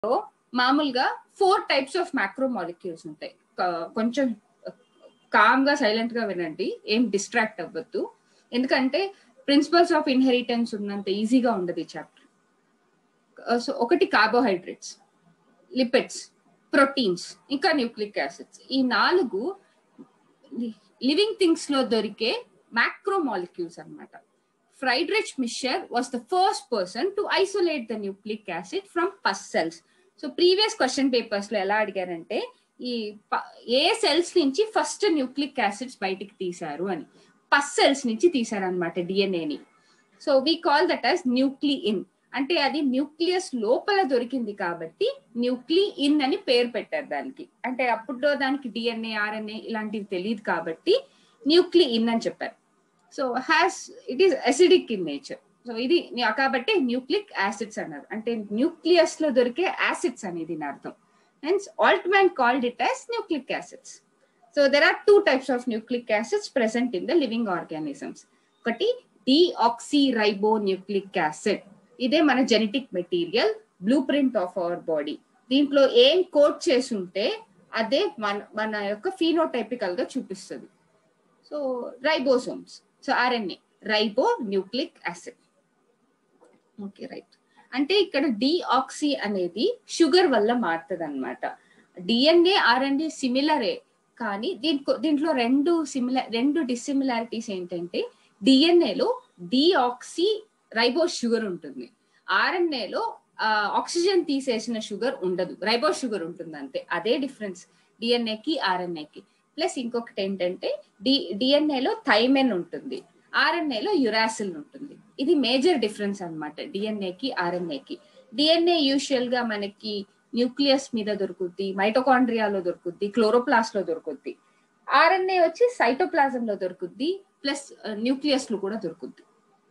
మామూలుగా four types of macromolecules ఉంటాయి క- కొంచెం కామ్ గా సైలెంట్ గా వినండి ఏం డిస్ట్రాక్ట్ అవ్వద్దు ఎందుకంటే ప్రిన్సిపల్స్ ఆఫ్ ఇన్హెరిటెన్స్ ఉన్నంత ఈజీగా ఉండదు ఈ చాప్టర్ సో ఒకటి కార్బోహైడ్రేట్స్ లిపిడ్స్ ప్రోటీన్స్ ఇంకా న్యూక్లిక్ యాసిడ్స్ ఈ నాలుగు లివింగ్ థింగ్స్ లో దొరికే మ్యాక్రో మాలిక్యూల్స్ అన్నమాట Friedrich Miescher was the first person to isolate the nucleic acid from pus cells so previous question papers లో ఎలా అడిగారంటే ఈ ప- ఏ సెల్స్ నుంచి ఫస్ట్ న్యూక్లిక్ యాసిడ్స్ బయటికి తీశారు అని పస్ సెల్స్ నుంచి తీశారనమాట డిఎన్ఏని so we call that as nuclein అంటే అది న్యూక్లియస్ లోపల దొరికింది కాబట్టి న్యూక్లియిన్ అని పేరు పెట్టారు దానికి అంటే అప్పుడు దానికి డిఎన్ఏ ఆర్ఎన్ఏ ఇలాంటివి తెలియదు కాబట్టి న్యూక్లియిన్ అని చెప్పారు so has it is acidic in nature so ఇది న్యూ- కాబట్టి న్యూక్లిక్ యాసిడ్స్ అన్నారు అంటే న్యూక్లియస్ లో దొరికే యాసిడ్స్ అనేది దీని అర్థం and Altmann called it as nucleic acids so there are two types of nucleic acids present in the living organisms ఒకటి డిఆక్సీ రైబో న్యూక్లిక్ యాసిడ్ ఇదే మన genetic material blueprint of our body దీంట్లో ఏం code చేసి ఉంటే అదే మన మన యొక్క ఫీనోటైపికల్ గా చూపిస్తుంది so ribosomes so RNA రైబో nucleic acid okay right అంటే ఇక్కడ డిఆక్సీ అనేది షుగర్ వల్ల మారుతుంది అనమాట డిఎన్ఏ ఆర్ఎన్ఏ సిమిలరే కానీ దీంట్లో దీంట్లో రెండు సిమిలర్ రెండు డిసిమిలారిటీస్ ఏంటంటే డిఎన్ఏలో డిఆక్సీ రైబో షుగర్ ఉంటుంది ఆర్ఎన్ఏలో ఆక్సిజన్ తీసేసిన షుగర్ ఉండదు రైబో షుగర్ ఉంటుంది అంతే అదే డిఫరెన్స్ డిఎన్ఏకి ఆర్ఎన్ఏకి ప్లస్ ఇంకొకటి ఏంటంటే డి డిఎన్ఏలో థైమెన్ ఉంటుంది ఆర్ఎన్ఏలో యురాసిల్ ఉంటుంది ఇది మేజర్ డిఫరెన్స్ అన్నమాట డిఎన్ఏకి ఆర్ఎన్ఏకి డిఎన్ఏ యూజువల్ గా మనకి న్యూక్లియస్ మీద దొరుకుద్ది మైటోకాండ్రియాలో దొరుకుద్ది క్లోరోప్లాస్ లో దొరుకుద్ది ఆర్ఎన్ఏ వచ్చి సైటోప్లాజం లో దొరుకుద్ది ప్లస్ న్యూక్లియస్ లో కూడా దొరుకుద్ది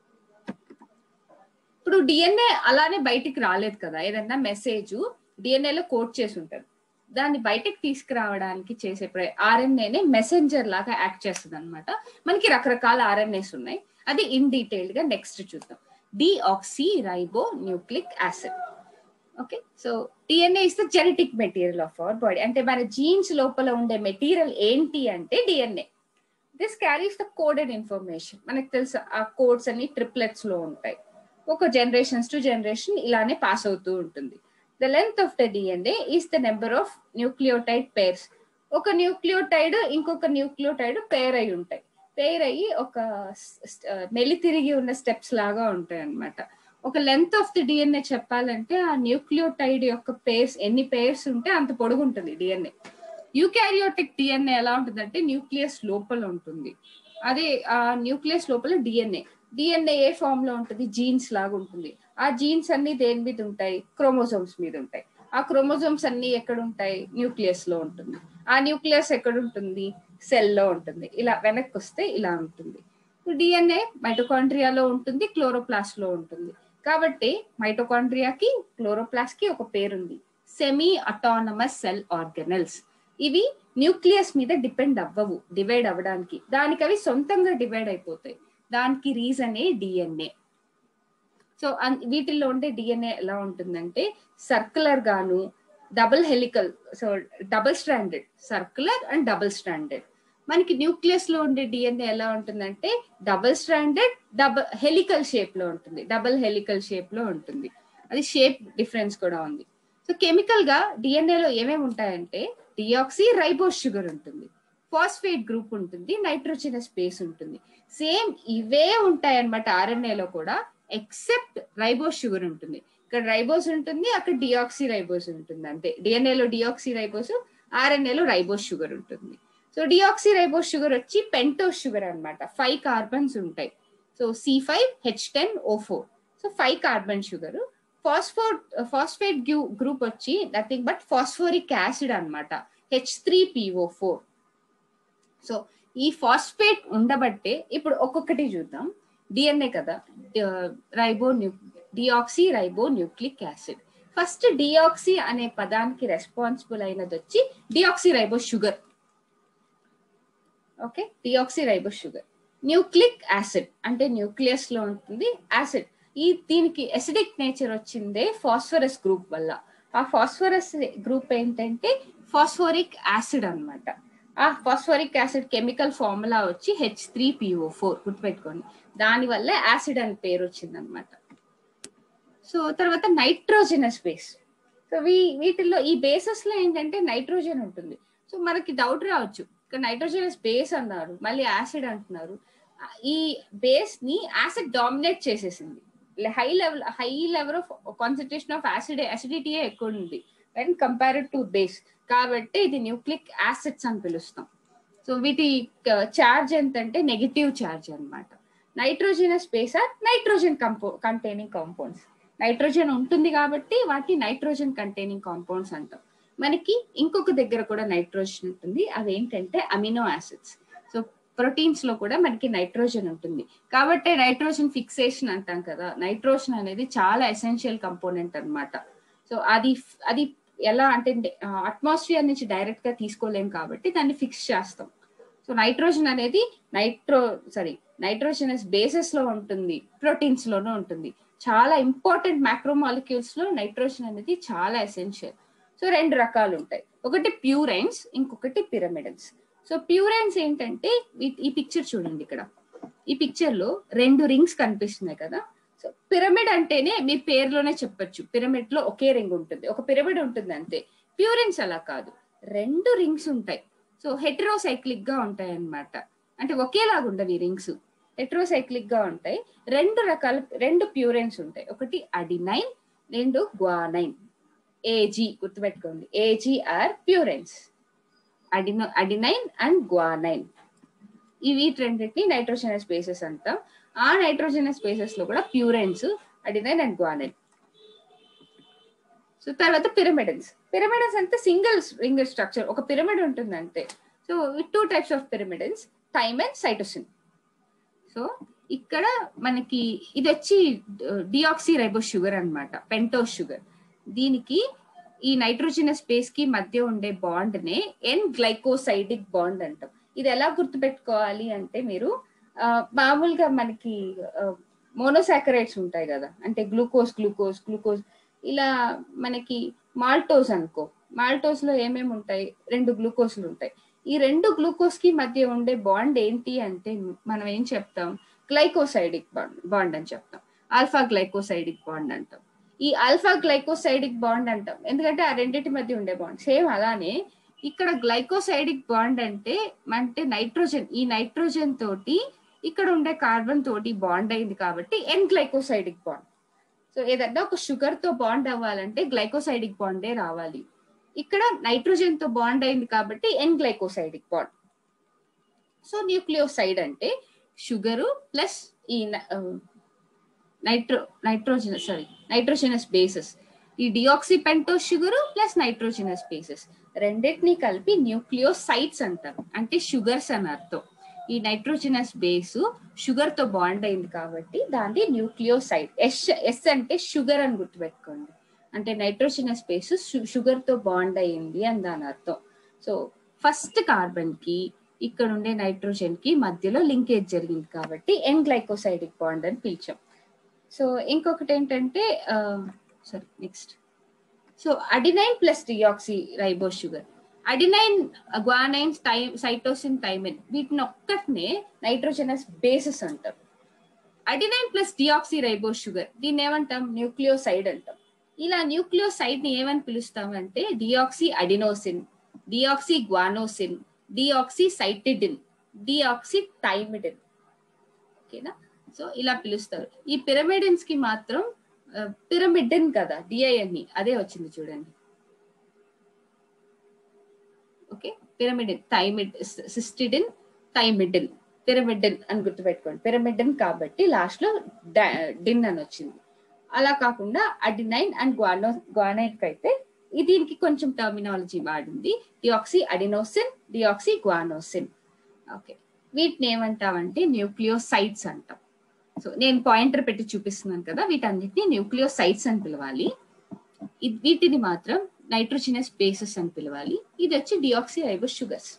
ఇప్పుడు డిఎన్ఏ అలానే బయటికి రాలేదు కదా ఏదన్నా మెసేజ్ డిఎన్ఏలో కోడ్ చేసి ఉంటారు దాన్ని బయటకు తీసుకురావడానికి చేసే ఆర్ఎన్ఏనే మెసెంజర్ లాగా యాక్ట్ చేస్తుంది అనమాట మనకి రకరకాల ఆర్ఎన్ఏస్ ఉన్నాయి అది ఇన్ డీటెయిల్ గా నెక్స్ట్ చూద్దాం రైబో nucleic acid okay so DNA is the genetic material of our body అంటే మన జీన్స్ లోపల ఉండే మెటీరియల్ ఏంటి అంటే DNA this carries the coded information మనకు తెలుసు ఆ కోడ్స్ అన్ని ట్రిప్లెట్స్ లో ఉంటాయి ఒక జనరేషన్స్ టు జనరేషన్ ఇలానే పాస్ అవుతూ ఉంటుంది the length of the DNA is the number of nucleotide pairs ఒక న్యూక్లియోటైడ్ ఇంకొక న్యూక్లియోటైడ్ పేర్ అయి ఉంటాయి పేర్ అయ్యి ఒక మెలి తిరిగి ఉన్న స్టెప్స్ లాగా ఉంటాయి అన్నమాట ఒక లెంత్ ఆఫ్ ది డిఎన్ఏ చెప్పాలంటే ఆ న్యూక్లియోటైడ్ యొక్క పేర్స్ ఎన్ని పేర్స్ ఉంటే అంత పొడుగు ఉంటుంది డిఎన్ఏ యూకారియోటిక్ డిఎన్ఏ ఎలా ఉంటుందంటే న్యూక్లియస్ లోపల ఉంటుంది అదే ఆ న్యూక్లియస్ లోపల డిఎన్ఏ డిఎన్ఏ ఏ ఫామ్ లో ఉంటుంది జీన్స్ లాగా ఉంటుంది ఆ జీన్స్ అన్ని దేని మీద ఉంటాయి క్రోమోజోమ్స్ మీద ఉంటాయి ఆ క్రోమోజోమ్స్ అన్ని ఎక్కడ ఉంటాయి న్యూక్లియస్ లో ఉంటుంది ఆ న్యూక్లియస్ ఎక్కడ ఉంటుంది సెల్ లో ఉంటుంది ఇలా వెనక్కి వస్తే ఇలా ఉంటుంది డిఎన్ఏ మైటోకాండ్రియాలో ఉంటుంది క్లోరోప్లాస్ట్ లో ఉంటుంది కాబట్టి మైటోకాండ్రియాకి క్లోరోప్లాస్ట్ కి ఒక పేరుంది సెమీ అటానమస్ సెల్ ఆర్గనల్స్ ఇవి న్యూక్లియస్ మీద డిపెండ్ అవ్వవు డివైడ్ అవ్వడానికి దానికి అవి సొంతంగా డివైడ్ అయిపోతాయి దానికి రీజనే డిఎన్ఏ సో వీటిల్లో ఉండే డిఎన్ఏ ఎలా ఉంటుందంటే సర్కులర్ గాను double helical so double standard circular and double standard మనకి న్యూక్లియస్ లో ఉండే డిఎన్ఏ ఎలా ఉంటుందంటే double standard double helical shape లో ఉంటుంది డబుల్ హెలికల్ షేప్ లో ఉంటుంది అది షేప్ డిఫరెన్స్ కూడా ఉంది సో కెమికల్ గా డిఎన్ఏలో ఏమేమి ఉంటాయంటే డిఆక్సీ రైబోస్ షుగర్ ఉంటుంది ఫాస్ఫేట్ గ్రూప్ ఉంటుంది నైట్రోజనస్ స్పేస్ ఉంటుంది సేమ్ ఇవే ఉంటాయి అనమాట ఆర్ఎన్ఏలో కూడా ఎక్సెప్ట్ రైబోస్ షుగర్ ఉంటుంది ఇక్కడ రైబోస్ ఉంటుంది అక్కడ డిఆక్సీ రైబోస్ ఉంటుంది అంతే డిఎన్ఏలో డిఆక్సీ రైబోస్ ఆర్ఎన్ఏలో రైబోస్ షుగర్ ఉంటుంది సో డిఆక్సీ రైబోస్ షుగర్ వచ్చి పెంటోస్ షుగర్ అన్నమాట ఫైవ్ కార్బన్స్ ఉంటాయి so C five H ten O four so five carbon sugar phosphor phosphate group వచ్చి నథింగ్ బట్ ఫాస్ఫోరిక్ యాసిడ్ అన్నమాట H three PO four so ఈ phosphate ఉండబట్టే ఇప్పుడు ఒక్కొక్కటి చూద్దాం డిఎన్ఏ కదా రైబో న్యూ రైబో nucleic acid first deoxy అనే పదానికి రెస్పాన్సిబుల్ అయినది వచ్చి deoxy ribo sugar okay deoxy ribo sugar nucleic acid అంటే న్యూక్లియస్ లో ఉంటుంది యాసిడ్ ఈ దీనికి ఎసిడిక్ నేచర్ వచ్చిందే ఫాస్ఫరస్ గ్రూప్ వల్ల ఆ ఫాస్ఫరస్ గ్రూప్ ఏంటంటే ఫాస్ఫోరిక్ యాసిడ్ అన్నమాట ఆ ఫాస్ఫోరిక్ యాసిడ్ కెమికల్ ఫార్ములా వచ్చి హెచ్ త్రీ పిఓ ఫోర్ గుర్తుపెట్టుకోండి దానివల్ల యాసిడ్ అని పేరు వచ్చింది అనమాట సో తర్వాత నైట్రోజనస్ బేస్ సో వీ వీటిల్లో ఈ బేసెస్ లో ఏంటంటే నైట్రోజన్ ఉంటుంది సో మనకి డౌట్ రావచ్చు ఇక్కడ నైట్రోజనస్ బేస్ అన్నారు మళ్ళీ యాసిడ్ అంటున్నారు ఈ బేస్ ని యాసిడ్ డామినేట్ చేసేసింది high level high level of concentration of acid అసిడిటీయే ఎక్కువ ఉంది వెన్ కంపేర్డ్ టు బేస్ కాబట్టి ఇది న్యూక్లిక్ యాసిడ్స్ అని పిలుస్తాం సో వీటి చార్జ్ ఎంతంటే నెగిటివ్ చార్జ్ అనమాట నైట్రోజనస్ బేస్ ఆర్ నైట్రోజన్ కంపో కంటైనింగ్ కాంపౌండ్స్ నైట్రోజన్ ఉంటుంది కాబట్టి వాటి నైట్రోజన్ కంటైనింగ్ కాంపౌండ్స్ అంటాం మనకి ఇంకొక దగ్గర కూడా నైట్రోజన్ ఉంటుంది అవి ఏంటంటే అమినో యాసిడ్స్ సో ప్రోటీన్స్ లో కూడా మనకి నైట్రోజన్ ఉంటుంది కాబట్టి నైట్రోజన్ ఫిక్సేషన్ అంటాం కదా నైట్రోజన్ అనేది చాలా ఎసెన్షియల్ కంపోనెంట్ అనమాట సో అది అది ఎలా అంటే అట్మాస్ఫియర్ నుంచి డైరెక్ట్ గా తీసుకోలేం కాబట్టి దాన్ని ఫిక్స్ చేస్తాం సో నైట్రోజన్ అనేది నైట్రో సారీ నైట్రోజనస్ బేసెస్ లో ఉంటుంది ప్రోటీన్స్ లోనూ ఉంటుంది చాలా ఇంపార్టెంట్ మ్యాక్రోమాలిక్యూల్స్ లో నైట్రోజన్ అనేది చాలా ఎసెన్షియల్ సో రెండు రకాలు ఉంటాయి ఒకటి ప్యూరైన్స్ ఇంకొకటి పిరమిడన్స్ సో ప్యూరైన్స్ ఏంటంటే ఈ పిక్చర్ చూడండి ఇక్కడ ఈ పిక్చర్ లో రెండు రింగ్స్ కనిపిస్తున్నాయి కదా సో పిరమిడ్ అంటేనే మీ పేరులోనే చెప్పొచ్చు పిరమిడ్ లో ఒకే రింగ్ ఉంటుంది ఒక పిరమిడ్ ఉంటుంది అంతే ప్యూరెన్స్ అలా కాదు రెండు రింగ్స్ ఉంటాయి సో హెట్రోసైక్లిక్ గా ఉంటాయి అన్నమాట అంటే ఒకేలాగా ఉండవు ఈ రింగ్స్ హెట్రోసైక్లిక్ గా ఉంటాయి రెండు రకాల రెండు ప్యూరెన్స్ ఉంటాయి ఒకటి అడినైన్ రెండు గ్వానైన్ ఏజీ గుర్తుపెట్టుకోండి ఏజీఆర్ ప్యూరెన్స్ అడినో అడినైన్ అండ్ గ్వానైన్ ఇవి రెండింటిని నైట్రోజనస్ బేసెస్ అంటాం ఆ నైట్రోజనస్ బేసెస్ లో కూడా purines adenine and guanine so తర్వాత పిరమిడన్స్ పిరమిడన్స్ అంటే సింగిల్ రింగ్ స్ట్రక్చర్ ఒక పిరమిడ్ ఉంటుంది అంతే so two types of pyrimidines thymine and cytosine so ఇక్కడ మనకి ఇది వచ్చి డిఆక్సీ రైబో షుగర్ అనమాట పెంటోస్ షుగర్ దీనికి ఈ నైట్రోజనస్ స్పేస్ కి మధ్య ఉండే బాండ్ నే ఎన్ గ్లైకోసైడిక్ బాండ్ అంటాం ఇది ఎలా గుర్తుపెట్టుకోవాలి అంటే మీరు మామూలుగా మనకి మోనోసాకరైడ్స్ ఉంటాయి కదా అంటే గ్లూకోజ్ గ్లూకోజ్ గ్లూకోజ్ ఇలా మనకి మాల్టోస్ అనుకో మాల్టోస్ లో ఏమేమి ఉంటాయి రెండు గ్లూకోజ్లు ఉంటాయి ఈ రెండు గ్లూకోజ్ కి మధ్య ఉండే బాండ్ ఏంటి అంటే మనం ఏం చెప్తాం గ్లైకోసైడిక్ బాండ్ బాండ్ అని చెప్తాం ఆల్ఫా గ్లైకోసైడిక్ బాండ్ అంటాం ఈ ఆల్ఫా గ్లైకోసైడిక్ బాండ్ అంటాం ఎందుకంటే ఆ రెండింటి మధ్య ఉండే బాండ్ సేమ్ అలానే ఇక్కడ గ్లైకోసైడిక్ బాండ్ అంటే అంటే నైట్రోజన్ ఈ నైట్రోజన్ తోటి ఇక్కడ ఉండే కార్బన్ తోటి బాండ్ అయింది కాబట్టి ఎన్ గ్లైకోసైడిక్ బాండ్ సో ఏదన్నా ఒక షుగర్ తో బాండ్ అవ్వాలంటే గ్లైకోసైడిక్ బాండే రావాలి ఇక్కడ నైట్రోజన్ తో బాండ్ అయింది కాబట్టి N glycosidic bond so nucleoside అంటే షుగరు ప్లస్ ఈ nitro nitrogenous sorry nitrogenous bases ఈ deoxy pentose sugar plus nitrogenous bases రెండింటిని కలిపి న్యూక్లియోసైడ్స్ అంటారు అంటే షుగర్స్ అని అర్థం ఈ నైట్రోజనస్ బేస్ షుగర్ తో బాండ్ అయింది కాబట్టి దాన్ని న్యూక్లియోసైడ్ ఎస్ ఎస్ అంటే షుగర్ అని గుర్తుపెట్టుకోండి అంటే నైట్రోజనస్ బేస్ షుగర్ తో బాండ్ అయ్యింది అని దాని అర్థం సో ఫస్ట్ కార్బన్ కి ఇక్కడ ఉండే నైట్రోజన్ కి మధ్యలో లింకేజ్ జరిగింది కాబట్టి ఎన్ గ్లైకోసైడిక్ బాండ్ అని పిలిచాం సో ఇంకొకటి ఏంటంటే sorry next so adenine plus deoxy ribo sugar adenine guanine cytosine thymine వీటిని ఒక్కటినే నైట్రోజనస్ బేసెస్ అంటాం adenine plus deoxy ribo sugar దీన్ని ఏమంటాం న్యూక్లియోసైడ్ అంటాం ఇలా న్యూక్లియోసైడ్ ని ఏమని పిలుస్తామంటే deoxy adenosine deoxy guanosine deoxy cytidine deoxy thymidine ఓకేనా సో ఇలా పిలుస్తారు ఈ పిరమిడిన్స్ కి మాత్రం పిరమిడిన్ కదా డిఐఎన్ఈ అదే వచ్చింది చూడండి okay pyrimidine thymidine cytidine thymidine pyrimidine అని గుర్తుపెట్టుకోండి పిరమిడిన్ కాబట్టి లాస్ట్ లో డిన్ అని వచ్చింది అలా కాకుండా అడినైన్ అండ్ గ్వానో గ్వానైన్ అయితే దీనికి కొంచెం టర్మినాలజీ వాడింది deoxy adenosine deoxy guanosine okay వీటిని ఏమంటామంటే న్యూక్లియోసైడ్స్ అంటాం సో నేను పాయింటర్ పెట్టి చూపిస్తున్నాను కదా వీటన్నిటిని న్యూక్లియోసైడ్స్ అని పిలవాలి వీటిని మాత్రం నైట్రోజినస్ బేసెస్ అని పిలవాలి ఇది వచ్చి deoxyribose sugars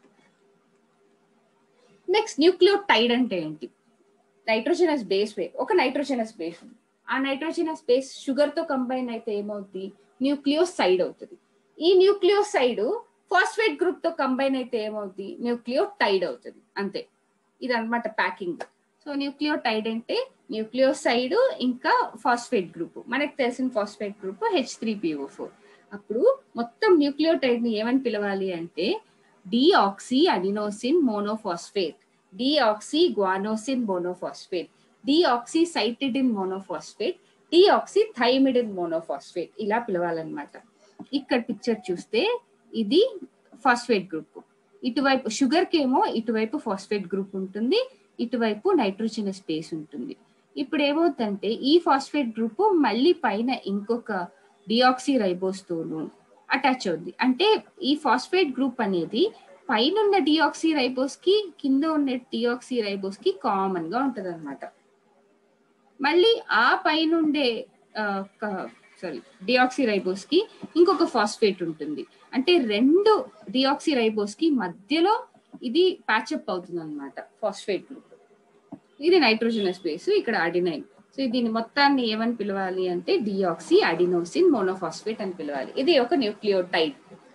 next nucleotide అంటే ఏంటి నైట్రోజనస్ బేస్ వే ఒక నైట్రోజనస్ బేస్ ఆ నైట్రోజనస్ బేస్ షుగర్ తో కంబైన్ అయితే ఏమవుద్ది న్యూక్లియోసైడ్ అవుతుంది ఈ న్యూక్లియోసైడ్ ఫాస్ఫేట్ గ్రూప్ తో కంబైన్ అయితే ఏమవుతుంది న్యూక్లియోటైడ్ అవుతుంది అంతే ఇది అనమాట ప్యాకింగ్ సో న్యూక్లియోటైడ్ అంటే న్యూక్లియోసైడ్ ఇంకా ఫాస్ఫేట్ గ్రూప్ మనకు తెలిసిన phosphate group H three PO four అప్పుడు మొత్తం న్యూక్లియోటైడ్ ని ఏమని పిలవాలి అంటే deoxy adenosine monophosphate deoxy guanosine monophosphate deoxy cytidine monophosphate deoxy thymidine monophosphate ఇలా పిలవాలన్నమాట ఇక్కడ పిక్చర్ చూస్తే ఇది ఫాస్ఫేట్ గ్రూప్ ఇటువైపు షుగర్ కేమో ఇటువైపు ఫాస్ఫేట్ గ్రూప్ ఉంటుంది ఇటువైపు నైట్రోజనస్ స్పేస్ ఉంటుంది ఇప్పుడు ఏమవుతుందంటే ఈ ఫాస్ఫేట్ గ్రూప్ మళ్ళీ పైన ఇంకొక డిఆక్సీ రైబోస్ తోను అటాచ్ అవుద్ది అంటే ఈ ఫాస్ఫేట్ గ్రూప్ అనేది పైన ఉన్న డిఆక్సీ రైబోస్ కి కింద ఉన్న డిఆక్సీ రైబోస్ కి కామన్ గా ఉంటది అనమాట మళ్ళీ ఆ పైన ఉండే సారీ డిఆక్సీ రైబోస్ కి ఇంకొక ఫాస్ఫేట్ ఉంటుంది అంటే రెండు డిఆక్సీ రైబోస్ కి మధ్యలో ఇది ప్యాచప్ అవుతుంది అనమాట ఫాస్ఫేట్ గ్రూప్ ఇది నైట్రోజనస్ బేస్ ఇక్కడ అడినైన్ సో దీని మొత్తాన్ని ఏమని పిలవాలి అంటే డిఆక్సీ అడినోసిన్ మోనోఫాస్ఫేట్ అని పిలవాలి ఇది ఒక న్యూక్లియోటైడ్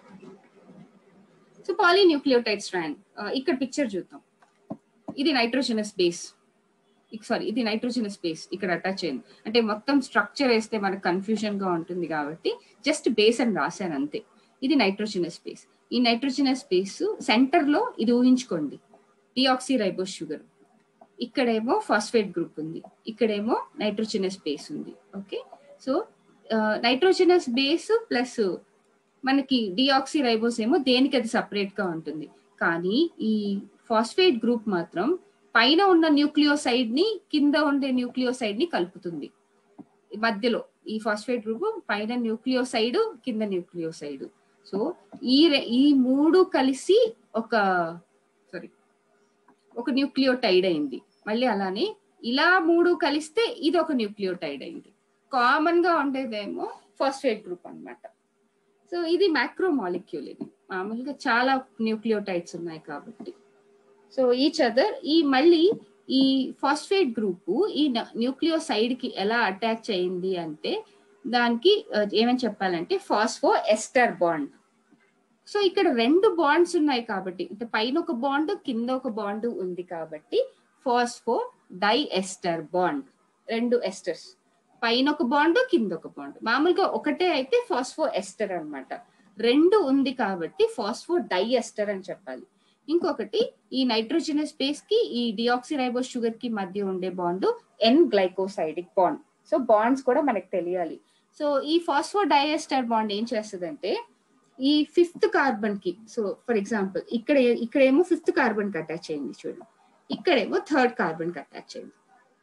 సో పాలీన్యూక్లియోటైడ్ స్ట్రాండ్ ఇక్కడ పిక్చర్ చూద్దాం ఇది నైట్రోజనస్ బేస్ సారీ ఇది నైట్రోజనస్ బేస్ ఇక్కడ అటాచ్ అయింది అంటే మొత్తం స్ట్రక్చర్ వేస్తే మనకు కన్ఫ్యూజన్ గా ఉంటుంది కాబట్టి జస్ట్ బేస్ అని రాశాను అంతే ఇది నైట్రోజనస్ బేస్ ఈ నైట్రోజనస్ బేస్ సెంటర్ లో ఇది ఊహించుకోండి డిఆక్సీ రైబోస్ షుగర్ ఇక్కడేమో ఫాస్ఫేట్ గ్రూప్ ఉంది ఇక్కడేమో నైట్రోజనస్ బేస్ ఉంది okay so nitrogenous base plus మనకి డిఆక్సీ రైబోస్ ఏమో దేనికి అది సపరేట్ గా ఉంటుంది కానీ ఈ ఫాస్ఫేట్ గ్రూప్ మాత్రం పైన ఉన్న న్యూక్లియోసైడ్ ని కింద ఉండే న్యూక్లియోసైడ్ ని కలుపుతుంది మధ్యలో ఈ ఫాస్ఫేట్ గ్రూప్ పైన న్యూక్లియోసైడ్ కింద న్యూక్లియోసైడ్ సో ఈ ఈ మూడు కలిసి ఒక సారీ ఒక న్యూక్లియోటైడ్ అయింది మళ్ళీ అలానే ఇలా మూడు కలిస్తే ఇది ఒక న్యూక్లియోటైడ్ అయింది కామన్ గా ఉండేదేమో ఫాస్ఫేట్ గ్రూప్ అనమాట సో ఇది మ్యాక్రో మాలిక్యూల్ ఇది మామూలుగా చాలా న్యూక్లియోటైడ్స్ ఉన్నాయి కాబట్టి సో ఈచ్ అదర్ ఈ మళ్ళీ ఈ ఫాస్ఫేట్ గ్రూప్ ఈ న్యూక్లియోసైడ్ కి ఎలా అటాచ్ అయింది అంటే దానికి ఏమని చెప్పాలంటే ఫాస్ఫో ఎస్టర్ బాండ్ సో ఇక్కడ రెండు బాండ్స్ ఉన్నాయి కాబట్టి అంటే పైన ఒక బాండ్ కింద ఒక బాండ్ ఉంది కాబట్టి ఫాస్ఫో డై ఎస్టర్ బాండ్ రెండు ఎస్టర్స్ పైన ఒక బాండ్ కింద ఒక బాండ్ మామూలుగా ఒకటే అయితే ఫాస్ఫో ఎస్టర్ అనమాట రెండు ఉంది కాబట్టి ఫాస్ఫో డై ఎస్టర్ అని చెప్పాలి ఇంకొకటి ఈ నైట్రోజనస్ బేస్ కి ఈ డిఆక్సిరైబోస్ షుగర్ కి మధ్య ఉండే bond N glycosidic bond so bonds కూడా మనకు తెలియాలి సో ఈ ఫాస్ఫో డైఎస్టర్ బాండ్ ఏం చేస్తుందంటే ఈ ఫిఫ్త్ కార్బన్ కి సో ఫర్ ఎగ్జాంపుల్ ఇక్కడ ఇక్కడేమో ఫిఫ్త్ కార్బన్ కి అటాచ్ అయింది చూడండి ఇక్కడేమో థర్డ్ కార్బన్ కి అటాచ్ అయింది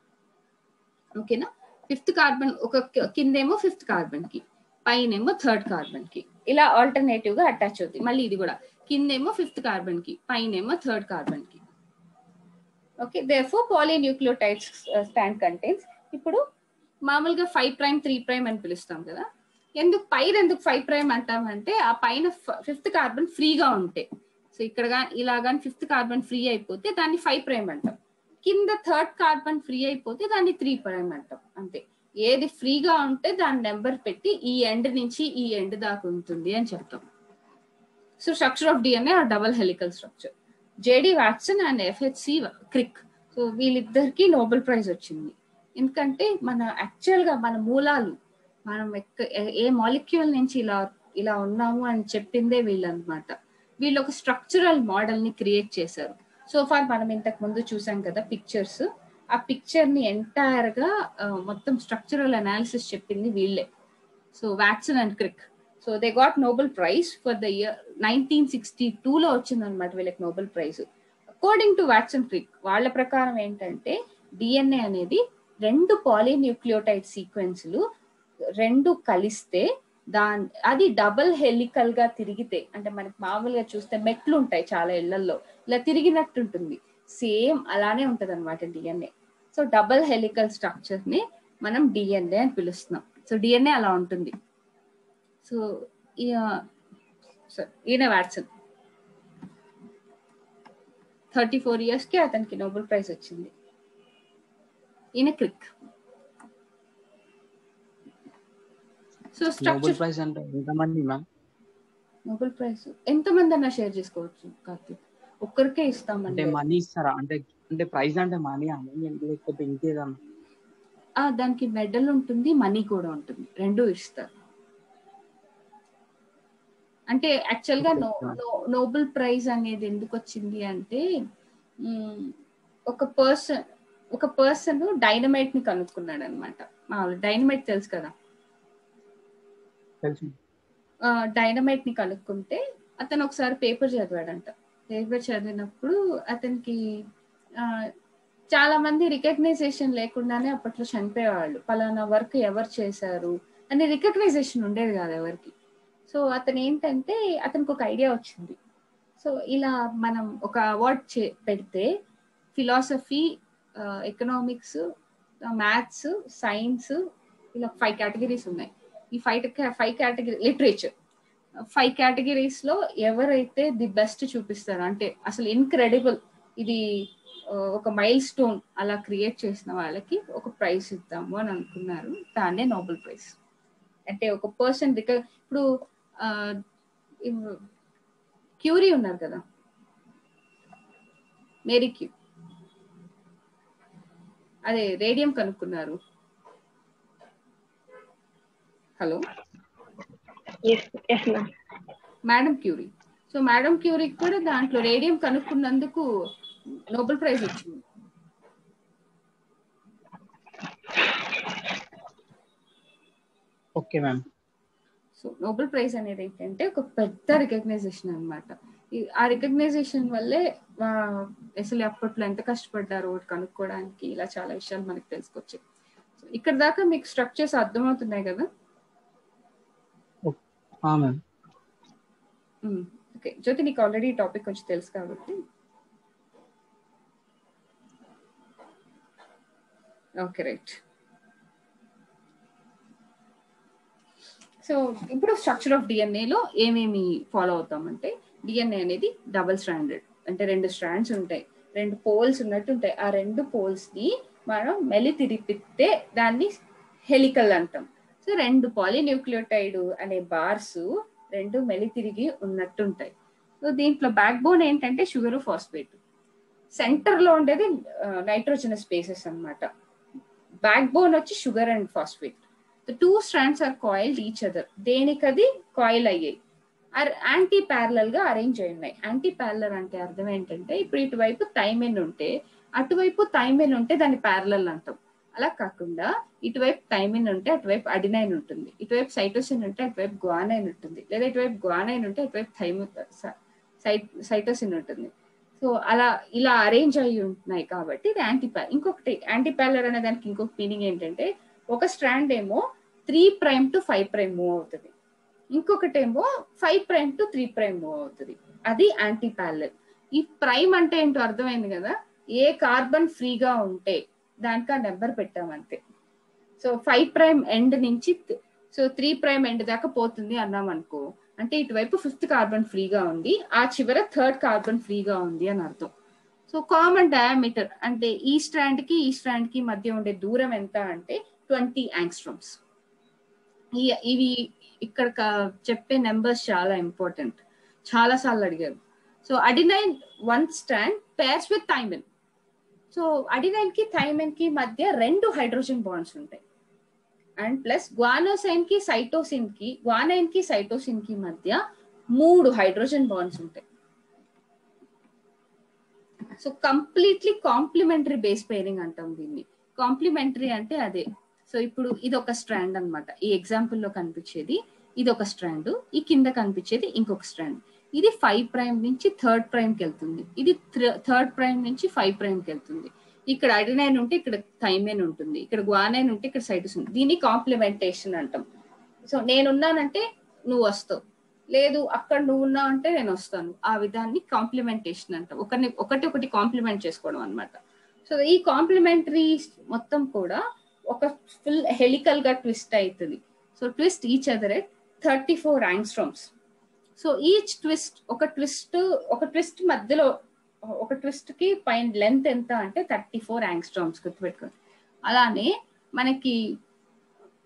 ఓకేనా ఫిఫ్త్ కార్బన్ ఒక కిందేమో ఫిఫ్త్ కార్బన్ కి పైనేమో థర్డ్ కార్బన్ కి ఇలా ఆల్టర్నేటివ్ గా అటాచ్ అవుతుంది మళ్ళీ ఇది కూడా కిందేమో ఫిఫ్త్ కార్బన్ కి పైనేమో థర్డ్ కార్బన్ కి okay therefore polynucleotides strand contains ఇప్పుడు మామూలుగా ఫైవ్ ప్రైమ్ త్రీ ప్రైమ్ అని పిలుస్తాం కదా ఎందుకు పైన ఎందుకు ఫైవ్ ప్రైమ్ అంటామంటే ఆ పైన ఫిఫ్త్ కార్బన్ ఫ్రీగా ఉంటే సో ఇక్కడ ఇలా కానీ ఫిఫ్త్ కార్బన్ ఫ్రీ అయిపోతే దాన్ని ఫైవ్ ప్రైమ్ అంటాం కింద థర్డ్ కార్బన్ ఫ్రీ అయిపోతే దాన్ని త్రీ ప్రైమ్ అంటాం అంతే ఏది ఫ్రీగా ఉంటే దాని నెంబర్ పెట్టి ఈ ఎండ్ నుంచి ఈ ఎండ్ దాకా ఉంటుంది అని చెప్తాం సో స్ట్రక్చర్ ఆఫ్ డిఎన్ఏ ఆ double helical structure J D Watson and F H C Crick so వీళ్ళిద్దరికి నోబెల్ ప్రైజ్ వచ్చింది ఎందుకంటే మన యాక్చువల్ గా మన మూలాలు మనం ఏ మాలిక్యూల్ నుంచి ఇలా ఇలా ఉన్నాము అని చెప్పిందే వీళ్ళనమాట వీళ్ళు ఒక స్ట్రక్చరల్ మోడల్ ని క్రియేట్ చేశారు సో ఫార్ మనం ఇంతకు ముందు చూసాం కదా పిక్చర్స్ ఆ పిక్చర్ ని ఎంటైర్ గా మొత్తం స్ట్రక్చరల్ అనాలిసిస్ చెప్పింది వీళ్ళే so Watson and Crick so they got Nobel prize for the year nineteen sixty టూలో వచ్చిందనమాట వీళ్ళకి Nobel prize according to Watson Crick వాళ్ళ ప్రకారం ఏంటంటే డిఎన్ఏ అనేది రెండు పాలీన్యూక్లియోటైడ్ సీక్వెన్స్లు రెండు కలిస్తే దాని అది డబుల్ హెలికల్ గా తిరిగితే అంటే మనకి మామూలుగా చూస్తే మెట్లు ఉంటాయి చాలా ఇళ్లలో ఇలా తిరిగినట్టు ఉంటుంది సేమ్ అలానే ఉంటది అనమాట DNA so double helical structure ని మనం డిఎన్ఏ అని పిలుస్తున్నాం సో డిఎన్ఏ అలా ఉంటుంది సో ఈయన వాట్సన్ థర్టీ ఫోర్ ఇయర్స్ కి అతనికి నోబెల్ ప్రైజ్ వచ్చింది ఈయన Crick so Nobel structure prize అంటే ఎంతమంది మ్యామ్ నోబెల్ ప్రైజ్ ఎంతమంది అన్నా షేర్ చేసుకోవచ్చు కార్తీక్ ఒక్కరికే అంటే ఇస్తామండి మనీ ఇస్తారా అంటే అంటే ప్రైజ్ అంటే మనీ అని లేకపోతే ఇంకేదన్నా ఆ, దానికి మెడల్ ఉంటుంది మనీ కూడా ఉంటుంది రెండు ఇస్తారు అంటే యాక్చువల్ గా నో- నో- నోబెల్ ప్రైజ్ అనేది ఎందుకు వచ్చింది అంటే మ్, ఒక పర్సన్ ఒక పర్సన్ డైనమైట్ ని కనుక్కున్నాడు అనమాట డైనమైట్ తెలుసు కదా తెలుసు డైనమైట్ ని కనుక్కుంటే అతను ఒకసారి పేపర్ చదివాడంట పేపర్ చదివినప్పుడు అతనికి ఆ, చాలా మంది రికగ్నైజేషన్ లేకుండానే అప్పట్లో చనిపోయేవాళ్ళు పలానా వర్క్ ఎవరు చేశారు అని రికగ్నైజేషన్ ఉండేది కాదు ఎవరికి సో అతను ఏంటంటే అతనికి ఒక ఐడియా వచ్చింది సో ఇలా మనం ఒక అవార్డ్ చే పెడితే ఫిలాసఫీ ఎకనామిక్స్ మ్యాథ్స్ సైన్స్ ఇలా ఫైవ్ కేటగిరీస్ ఉన్నాయి ఈ five five category literature five categories లో ఎవరైతే ది బెస్ట్ చూపిస్తారో అంటే అసలు ఇన్క్రెడిబుల్ ఇది ఆ, ఒక మైల్ స్టోన్ అలా క్రియేట్ చేసిన వాళ్ళకి ఒక ప్రైజ్ ఇద్దాము అని అనుకున్నారు దాన్నే నోబెల్ ప్రైజ్ అంటే ఒక పర్సన్ ఇప్పుడు ఆ, ఇవ్- క్యూరీ ఉన్నారు కదా మేరీ క్యూ అదే రేడియం కనుక్కున్నారు hello yes yes ma'am madam Curie so madam క్యూరీకి కూడా దాంట్లో రేడియం కనుక్కున్నందుకు నోబెల్ ప్రైజ్ వచ్చింది okay ma'am so Nobel prize అనేది ఏంటంటే ఒక పెద్ద రికగ్నైజేషన్ అనమాట ఆ రికగ్నైజేషన్ వల్లే ఆ, అసలు అప్పట్లో ఎంత కష్టపడ్డారు ఒకటి కనుక్కోవడానికి ఇలా చాలా విషయాలు మనకు తెలుసుకొచ్చాయి సో ఇక్కడ దాకా మీకు స్ట్రక్చర్స్ అర్థమవుతున్నాయి కదా మ్యామ్ ఓకే జ్యోతి నీకు ఆల్రెడీ టాపిక్ కొంచెం తెలుసు కాబట్టి ఓకే రైట్ సో ఇప్పుడు స్ట్రక్చర్ ఆఫ్ డిఎన్ఏలో ఏమేమి ఫాలో అవుతామంటే డిఎన్ఏ అనేది డబుల్ స్ట్రాండెడ్ అంటే రెండు స్ట్రాండ్స్ ఉంటాయి రెండు పోల్స్ ఉన్నట్టు ఉంటాయి ఆ రెండు పోల్స్ ని మనం మెలి తిరిపితే దాన్ని హెలికల్ అంటాం సో రెండు పాలిన్యూక్లియోటైడ్ అనే బార్స్ రెండు మెలి తిరిగి ఉన్నట్టు ఉంటాయి సో దీంట్లో బ్యాక్ బోన్ ఏంటంటే షుగర్ ఫాస్ఫేట్ సెంటర్ లో ఉండేది నైట్రోజనస్ స్పేసెస్ అన్నమాట బ్యాక్ బోన్ వచ్చి sugar and phosphate the two strands are coiled each other దేనికది కాయిల్ అయ్యాయి ఆర్ యాంటీ ప్యారలల్ గా అరేంజ్ అయి ఉన్నాయి యాంటీ ప్యారలర్ అంటే అర్థం ఏంటంటే ఇప్పుడు ఇటువైపు థైమెన్ ఉంటే అటువైపు థైమెన్ ఉంటే దాన్ని ప్యారలల్ అంటాం అలా కాకుండా ఇటువైపు థైమిన్ ఉంటే అటువైపు అడినైన్ ఉంటుంది ఇటువైపు సైటోసిన్ ఉంటే అటువైపు గ్వానైన్ ఉంటుంది లేదా ఇటువైపు గ్వానైన్ ఉంటే అటువైపు థైమో సైటోసిన్ ఉంటుంది సో అలా ఇలా అరేంజ్ అయ్యి ఉంటున్నాయి కాబట్టి ఇది యాంటీపాల్ ఇంకొకటి యాంటీపాలర్ అనే దానికి ఇంకొక మీనింగ్ ఏంటంటే ఒక స్ట్రాండ్ ఏమో three prime to five prime move అవుతుంది ఇంకొకటి ఏమో five prime to three prime move అవుతుంది అది యాంటీపాలర్ ఈ ప్రైమ్ అంటే ఏంటో అర్థమైంది కదా ఏ కార్బన్ ఫ్రీగా ఉంటే దానికి ఆ నెంబర్ పెట్టామంతే సో ఫైవ్ ప్రైమ్ ఎండ్ నుంచి సో త్రీ ప్రైమ్ ఎండ్ దాకా పోతుంది అన్నాం అనుకో అంటే ఇటువైపు ఫిఫ్త్ కార్బన్ ఫ్రీగా ఉంది ఆ చివర థర్డ్ కార్బన్ ఫ్రీగా ఉంది అని అర్థం సో కామన్ డయామీటర్ అంటే ఈ స్ట్రాండ్ కి ఈ స్ట్రాండ్ కి మధ్య ఉండే దూరం ఎంత అంటే ట్వంటీ యాంగ్స్ట్రమ్స్ ఈ ఇవి ఇక్కడ క- చెప్పే నెంబర్స్ చాలా ఇంపార్టెంట్ చాలా సార్లు అడిగారు so adenine one strand pairs with thymine so adenine కి థైమిన్ కి మధ్య రెండు హైడ్రోజన్ బాండ్స్ ఉంటాయి అండ్ ప్లస్ గ్వానోసైన్ కి సైటోసిన్ కి గ్వానైన్ కి సైటోసిన్ కి మధ్య మూడు హైడ్రోజన్ బాండ్స్ ఉంటాయి so completely complementary base pairing అంటాం దీన్ని కాంప్లిమెంటరీ అంటే అదే సో ఇప్పుడు ఇది ఒక స్ట్రాండ్ అన్నమాట ఈ ఎగ్జాంపుల్ లో కనిపించేది ఇది ఒక స్ట్రాండ్ ఈ కింద కనిపించేది ఇంకొక స్ట్రాండ్ ఇది ఫైవ్ ప్రైమ్ నుంచి థర్డ్ ప్రైమ్ కి వెళ్తుంది ఇది థర్డ్ ప్రైమ్ నుంచి ఫైవ్ ప్రైమ్ కి వెళ్తుంది ఇక్కడ అడినైన్ ఉంటే ఇక్కడ థైమైన్ ఉంటుంది ఇక్కడ గ్వానైన్ ఉంటే ఇక్కడ సైటోసిన్ ఉంటుంది దీన్ని కాంప్లిమెంటేషన్ అంటాం సో నేనున్నానంటే నువ్వు వస్తావు లేదు అక్కడ నువ్వు ఉన్నావు అంటే నేను వస్తాను ఆ విధాన్ని కాంప్లిమెంటేషన్ అంటాం ఒకరిని ఒకటి ఒకటి కాంప్లిమెంట్ చేసుకోవడం అన్నమాట సో ఈ కాంప్లిమెంటరీ మొత్తం కూడా ఒక ఫుల్ హెలికల్ గా ట్విస్ట్ అవుతుంది so twist each other at thirty four angstroms so each twist ఒక ట్విస్ట్ ఒక ట్విస్ట్ మధ్యలో ఒక ట్విస్ట్ కి పైన లెంత్ ఎంత అంటే థర్టీ ఫోర్ యాంగ్స్ట్రామ్స్ గుర్తుపెట్టుకోండి అలానే మనకి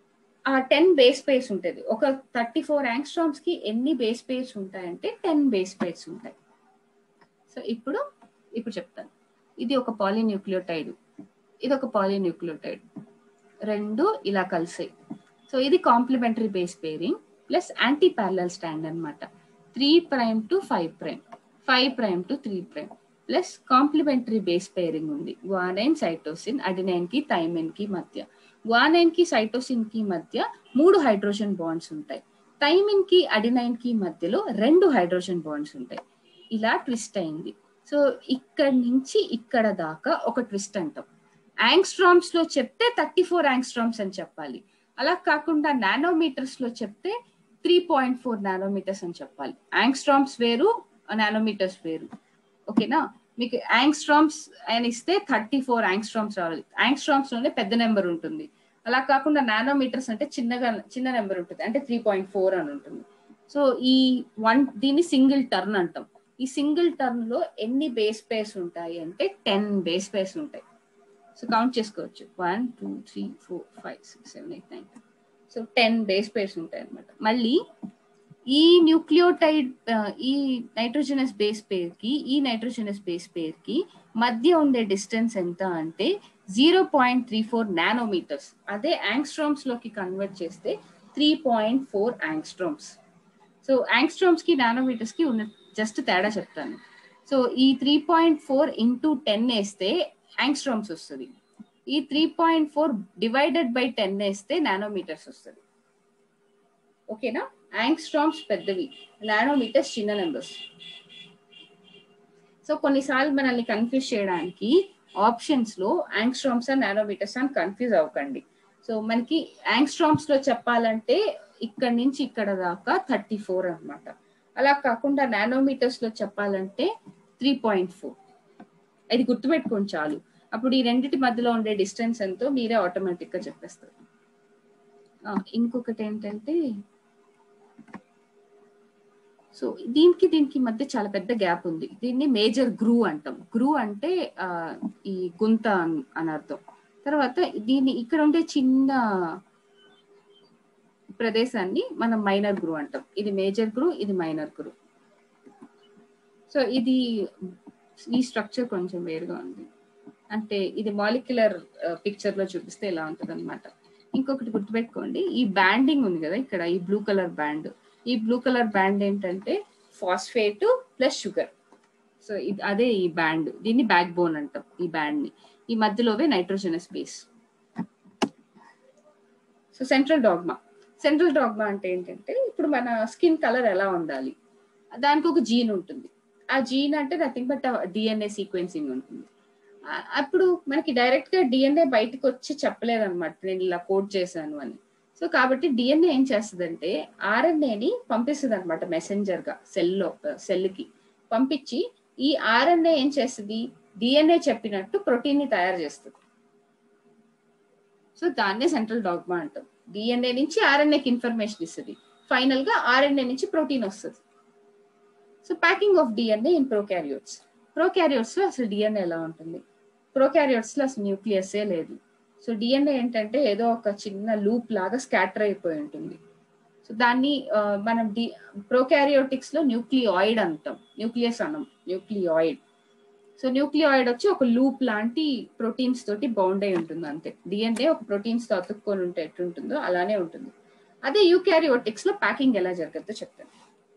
ఆ టెన్ బేస్ పేర్స్ ఉంటుంది ఒక థర్టీ ఫోర్ యాంగ్స్ట్రామ్స్ కి ఎన్ని బేస్ పేర్స్ ఉంటాయంటే టెన్ బేస్ పేర్స్ ఉంటాయి సో ఇప్పుడు ఇప్పుడు చెప్తాను ఇది ఒక పాలిన్యూక్లియోటైడ్ ఇది ఒక పాలిన్యూక్లియోటైడ్ రెండు ఇలా కలిసాయి సో ఇది complementary base pairing plus antiparallel strand అన్నమాట three prime to five prime five prime to three prime plus complementary base pairing ఉంది గ్వానైన్ సైటోసిన్ అడినైన్ కి థైమిన్ కి మధ్య గ్వానైన్ కి సైటోసిన్ కి మధ్య మూడు హైడ్రోజన్ బాండ్స్ ఉంటాయి థైమిన్ కి అడినైన్ కి మధ్యలో రెండు హైడ్రోజన్ బాండ్స్ ఉంటాయి ఇలా ట్విస్ట్ అయింది సో ఇక్కడ నుంచి ఇక్కడ దాకా ఒక ట్విస్ట్ అంటాం యాంగ్స్ట్రామ్స్ లో చెప్తే థర్టీ ఫోర్ యాంగ్స్ట్రామ్స్ అని చెప్పాలి అలా కాకుండా నానోమీటర్స్ లో చెప్తే త్రీ పాయింట్ ఫోర్ నానోమీటర్స్ అని చెప్పాలి యాంగ్స్ట్రామ్స్ వేరు నానోమీటర్స్ వేరు ఓకేనా మీకు యాంగ్స్ట్రామ్స్ అని ఇస్తే థర్టీ ఫోర్ యాంగ్స్ట్రామ్స్ రావాలి యాంగ్స్ట్రామ్స్ లోనే పెద్ద నెంబర్ ఉంటుంది అలా కాకుండా నానోమీటర్స్ అంటే చిన్నగా చిన్న నెంబర్ ఉంటుంది అంటే త్రీ పాయింట్ ఫోర్ అని ఉంటుంది సో ఈ వన్ దీన్ని సింగిల్ టర్న్ అంటాం ఈ సింగిల్ టర్న్ లో ఎన్ని బేస్ పేర్స్ ఉంటాయి అంటే టెన్ బేస్ పేర్స్ ఉంటాయి సో కౌంట్ చేసుకోవచ్చు one two three four five six seven eight nine so ten base pairs ఉంటాయి అనమాట మళ్ళీ ఈ న్యూక్లియోటైడ్ ఈ నైట్రోజనస్ బేస్ పేర్ కి ఈ నైట్రోజనస్ బేస్ పేర్ కి మధ్య ఉండే డిస్టెన్స్ ఎంత అంటే zero point three four nanometres అదే యాంగ్స్ట్రామ్స్ లోకి కన్వర్ట్ చేస్తే three point four angstroms so angstroms కి నానోమీటర్స్ కి ఉన్న జస్ట్ తేడా చెప్తాను సో ఈ three point four into ten వేస్తే యాంగ్స్ట్రామ్స్ వస్తుంది ఈ three point four divided by ten వేస్తే నానోమీటర్స్ వస్తుంది ఓకేనా యాంగ్స్ట్రామ్స్ పెద్దవి నానోమీటర్స్ చిన్న నెంబర్స్ సో కొన్నిసార్లు మనల్ని కన్ఫ్యూజ్ చేయడానికి ఆప్షన్స్ లో యాంగ్స్ట్రామ్స్ అండ్ నానోమీటర్స్ అని కన్ఫ్యూజ్ అవ్వకండి సో మనకి యాంగ్స్ట్రామ్స్ లో చెప్పాలంటే ఇక్కడ నుంచి ఇక్కడ దాకా థర్టీ ఫోర్ అనమాట అలా కాకుండా నానోమీటర్స్ లో చెప్పాలంటే త్రీ పాయింట్ ఫోర్ అది గుర్తుపెట్టుకోండి చాలు అప్పుడు ఈ రెండింటి మధ్యలో ఉండే డిస్టెన్స్ ఎంతో మీరే ఆటోమేటిక్ గా చెప్పేస్తారు ఇంకొకటి ఏంటంటే సో దీనికి దీనికి మధ్య చాలా పెద్ద గ్యాప్ ఉంది దీన్ని మేజర్ గ్రూ అంటాం గ్రూ అంటే ఈ గుంత అని అర్థం తర్వాత దీన్ని ఇక్కడ ఉండే చిన్న ప్రదేశాన్ని మనం మైనర్ గ్రూ అంటాం ఇది మేజర్ గ్రూ ఇది మైనర్ గ్రూ సో ఇది ఈ స్ట్రక్చర్ కొంచెం వేరుగా ఉంది అంటే ఇది మాలిక్యులర్ పిక్చర్ లో చూపిస్తే ఇలా ఉంటది అనమాట ఇంకొకటి గుర్తుపెట్టుకోండి ఈ బ్యాండింగ్ ఉంది కదా ఇక్కడ ఈ బ్లూ కలర్ బ్యాండ్ ఈ బ్లూ కలర్ బ్యాండ్ ఏంటంటే ఫాస్ఫేట్ ప్లస్ షుగర్ సో ఇది అదే ఈ బ్యాండ్ దీన్ని బ్యాక్ బోన్ అంటాం ఈ బ్యాండ్ ని ఈ మధ్యలోవే nitrogenous base so central dogma central dogma అంటే ఏంటంటే ఇప్పుడు మన స్కిన్ కలర్ ఎలా ఉండాలి దానికి ఒక జీన్ ఉంటుంది ఆ జీన్ అంటే నథింగ్ బట్ డిఎన్ఏ సీక్వెన్సింగ్ ఉంటుంది అప్పుడు మనకి డైరెక్ట్ గా డిఎన్ఏ బయటకు వచ్చి చెప్పలేదన్నమాట నేను ఇలా కోడ్ చేశాను అని సో కాబట్టి డిఎన్ఏ ఏం చేస్తుందంటే ఆర్ఎన్ఏని పంపిస్తుంది అనమాట మెసెంజర్ గా సెల్ లో సెల్ కి పంపించి ఈ ఆర్ఎన్ఏ ఏం చేస్తుంది డిఎన్ఏ చెప్పినట్టు ప్రోటీన్ ని తయారు చేస్తుంది సో దాన్నే సెంట్రల్ డాగ్మా అంటాం డిఎన్ఏ నుంచి ఆర్ఎన్ఏకి ఇన్ఫర్మేషన్ ఇస్తుంది ఫైనల్ గా ఆర్ఎన్ఏ నుంచి ప్రోటీన్ వస్తుంది so packing of DNA in prokaryotes prokaryotes లో అసలు డిఎన్ఏ ఎలా ఉంటుంది ప్రోకారియోట్స్ లో అసలు న్యూక్లియసే లేదు సో డిఎన్ఏ ఏంటంటే ఏదో ఒక చిన్న లూప్ లాగా స్కాటర్ అయిపోయి ఉంటుంది సో దాన్ని మనం డి ప్రోకారియోటిక్స్ లో న్యూక్లియాయిడ్ అంటాం న్యూక్లియస్ అనం న్యూక్లియాయిడ్ సో న్యూక్లియాయిడ్ వచ్చి ఒక లూప్ లాంటి ప్రోటీన్స్ తోటి బౌండ్ అయి ఉంటుంది అంతే డిఎన్ఏ ఒక ప్రోటీన్స్ తో అతుక్కొని ఉంటే ఎట్లుంటుందో అలానే ఉంటుంది అదే యూకారియోటిక్స్ లో ప్యాకింగ్ ఎలా జరుగుతుందో చెప్తాను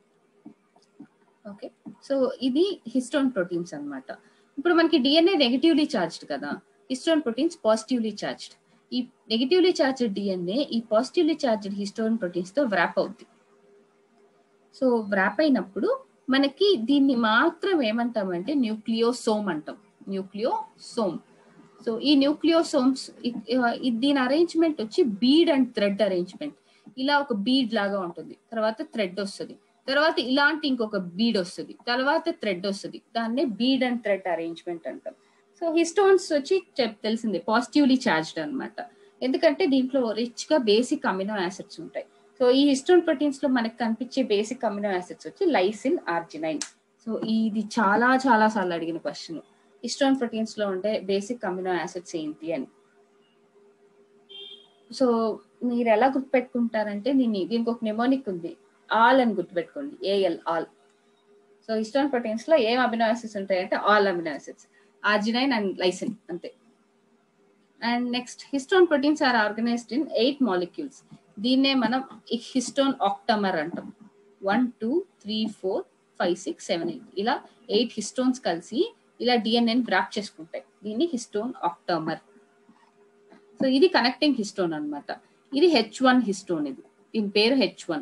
ఓకే సో ఇది హిస్టోన్ ప్రోటీన్స్ అనమాట ఇప్పుడు మనకి డిఎన్ఏ నెగిటివ్లీ చార్జ్డ్ కదా హిస్టోన్ ప్రోటీన్స్ పాజిటివ్లీ చార్జ్డ్ ఈ నెగిటివ్లీ చార్జ్డ్ డిఎన్ఏ ఈ పాజిటివ్లీ చార్జ్డ్ హిస్టోన్ ప్రోటీన్స్ తో వ్రాప్ అవుద్ది సో వ్రాప్ అయినప్పుడు మనకి దీన్ని మాత్రం ఏమంటామంటే న్యూక్లియోసోమ్ అంటాం న్యూక్లియోసోమ్ సో ఈ న్యూక్లియోసోమ్స్ దీని అరేంజ్మెంట్ వచ్చి బీడ్ అండ్ థ్రెడ్ అరేంజ్మెంట్ ఇలా ఒక బీడ్ లాగా ఉంటుంది తర్వాత థ్రెడ్ వస్తుంది తర్వాత ఇలాంటి ఇంకొక బీడ్ వస్తుంది తర్వాత థ్రెడ్ వస్తుంది దాన్నే బీడ్ అండ్ థ్రెడ్ అరేంజ్మెంట్ అంటాం సో హిస్టోన్స్ వచ్చి తెలిసిందే పాజిటివ్లీ చార్జ్డ్ అనమాట ఎందుకంటే దీంట్లో రిచ్ గా బేసిక్ అమినో యాసిడ్స్ ఉంటాయి సో ఈ హిస్టోన్ ప్రోటీన్స్ లో మనకు కనిపించే బేసిక్ అమినో యాసిడ్స్ వచ్చి లైసిన్ ఆర్జినైన్ సో ఇది చాలా చాలా సార్లు అడిగిన క్వశ్చన్ హిస్టోన్ ప్రోటీన్స్ లో ఉండే బేసిక్ అమినో యాసిడ్స్ ఏంటి అని సో మీరు ఎలా గుర్తుపెట్టుకుంటారంటే దీన్ని దీనికి ఒక నెమోనిక్ ఉంది ఆల్ అని గుర్తుపెట్టుకోండి A L all so histone proteins లో ఏం అమినో యాసిడ్స్ ఉంటాయంటే all amino acids arginine and lysine అంతే and next histone proteins are organised in eight molecules దీన్నే మనం హిస్టోన్ ఆక్టమర్ అంటాం one two three four five six seven eight ఇలా eight histones కలిసి ఇలా డిఎన్ఏని బ్రాప్ చేసుకుంటాయి దీన్ని హిస్టోన్ ఆక్టమర్ సో ఇది కనెక్టింగ్ హిస్టోన్ అన్నమాట ఇది హెచ్ వన్ హిస్టోన్ ఇది దీని పేరు H one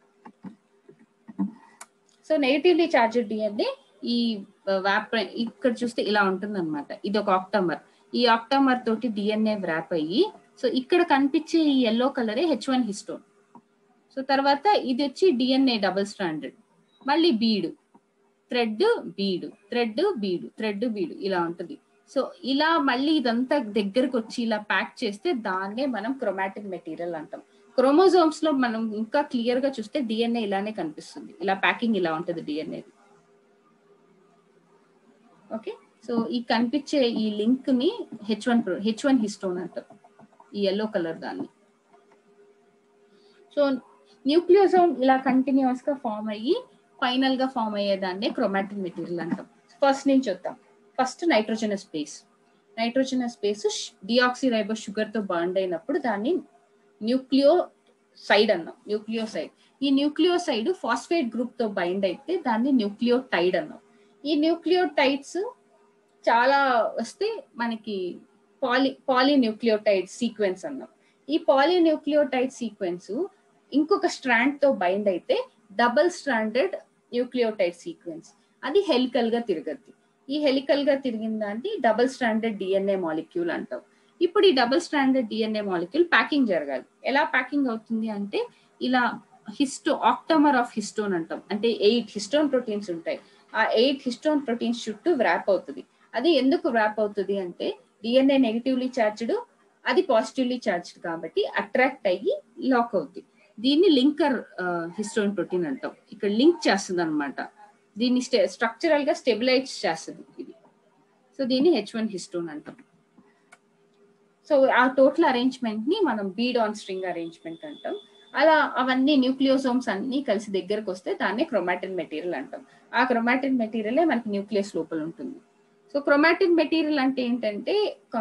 so negatively charged DNA ఈ వ్యాప్ ఇక్కడ చూస్తే ఇలా ఉంటుంది అనమాట ఇది ఒక ఆక్టమర్ ఈ ఆక్టమర్ తోటి డిఎన్ఏ వ్రాప్ అయ్యి సో ఇక్కడ కనిపించే ఈ ఎల్లో కలరే హెచ్ వన్ హిస్టోన్ సో తర్వాత ఇది వచ్చి డిఎన్ఏ డబుల్ స్టాండర్డ్ మళ్ళీ బీడు థ్రెడ్ బీడు థ్రెడ్ బీడు థ్రెడ్ బీడు ఇలా ఉంటుంది సో ఇలా మళ్ళీ ఇదంతా దగ్గరకు వచ్చి ఇలా ప్యాక్ చేస్తే దాన్నే మనం క్రొమాటిన్ మెటీరియల్ అంటాం క్రోమోజోమ్స్ లో మనం ఇంకా క్లియర్ గా చూస్తే డిఎన్ఏ ఇలానే కనిపిస్తుంది ఇలా ప్యాకింగ్ ఇలా ఉంటుంది డిఎన్ఏ ఓకే సో ఈ కనిపించే ఈ లింక్ ని H one H one histone అంటాం ఈ ఎల్లో కలర్ దాన్ని సో న్యూక్లియోజోమ్ ఇలా కంటిన్యూస్ గా ఫామ్ అయ్యి ఫైనల్ గా ఫామ్ అయ్యేదాన్నే క్రొమాటిన్ మెటీరియల్ అంటాం ఫస్ట్ నుంచి వద్దాం first nitrogenous space nitrogenous space deoxyribo sugar తో బాండ్ అయినప్పుడు దాన్ని న్యూక్లియో సైడ్ అన్నాం న్యూక్లియోసైడ్ ఈ న్యూక్లియోసైడ్ ఫాస్ఫేట్ గ్రూప్ తో బైండ్ అయితే దాన్ని న్యూక్లియోటైడ్ అన్నాం ఈ న్యూక్లియోటైడ్స్ చాలా వస్తే మనకి పాలి పాలిన్యూక్లియోటైడ్ సీక్వెన్స్ అన్నాం ఈ పాలిన్యూక్లియోటైడ్ సీక్వెన్స్ ఇంకొక స్ట్రాండ్ తో బైండ్ అయితే డబల్ స్ట్రాండెడ్ న్యూక్లియోటైడ్ సీక్వెన్స్ అది హెలికల్ గా తిరగద్ది ఈ హెలికల్ గా తిరిగిన దాన్ని డబల్ స్ట్రాండెడ్ డిఎన్ఏ మాలిక్యూల్ అంటాం ఇప్పుడు ఈ double stranded DNA molecule packing జరగాలి ఎలా ప్యాకింగ్ అవుతుంది అంటే ఇలా హిస్టో ఆక్టమర్ ఆఫ్ హిస్టోన్ అంటాం అంటే ఎయిట్ హిస్టోన్ ప్రోటీన్స్ ఉంటాయి ఆ ఎయిట్ హిస్టోన్ ప్రోటీన్స్ చుట్టూ వ్రాప్ అవుతుంది అది ఎందుకు వ్రాప్ అవుతుంది అంటే డిఎన్ఏ నెగిటివ్లీ చార్జ్డ్ అది పాజిటివ్లీ చార్జ్డ్ కాబట్టి అట్రాక్ట్ అయ్యి లాక్ అవుతుంది దీన్ని లింకర్ హిస్టోన్ ప్రోటీన్ అంటాం ఇక్కడ లింక్ చేస్తుంది అనమాట దీన్ని స్ట్రక్చరల్ గా స్టెబిలైజ్ చేస్తుంది ఇది సో దీన్ని హెచ్ వన్ హిస్టోన్ అంటాం సో ఆ టోటల్ అరేంజ్మెంట్ ని మనం బీడ్ ఆన్ స్ట్రింగ్ అరేంజ్మెంట్ అంటాం అలా అవన్నీ న్యూక్లియోసోమ్స్ అన్ని కలిసి దగ్గరకు వస్తే దాన్ని క్రొమాటిన్ మెటీరియల్ అంటాం ఆ క్రొమాటిన్ మెటీరియలే మనకి న్యూక్లియస్ లోపల ఉంటుంది సో క్రొమాటిన్ మెటీరియల్ అంటే ఏంటంటే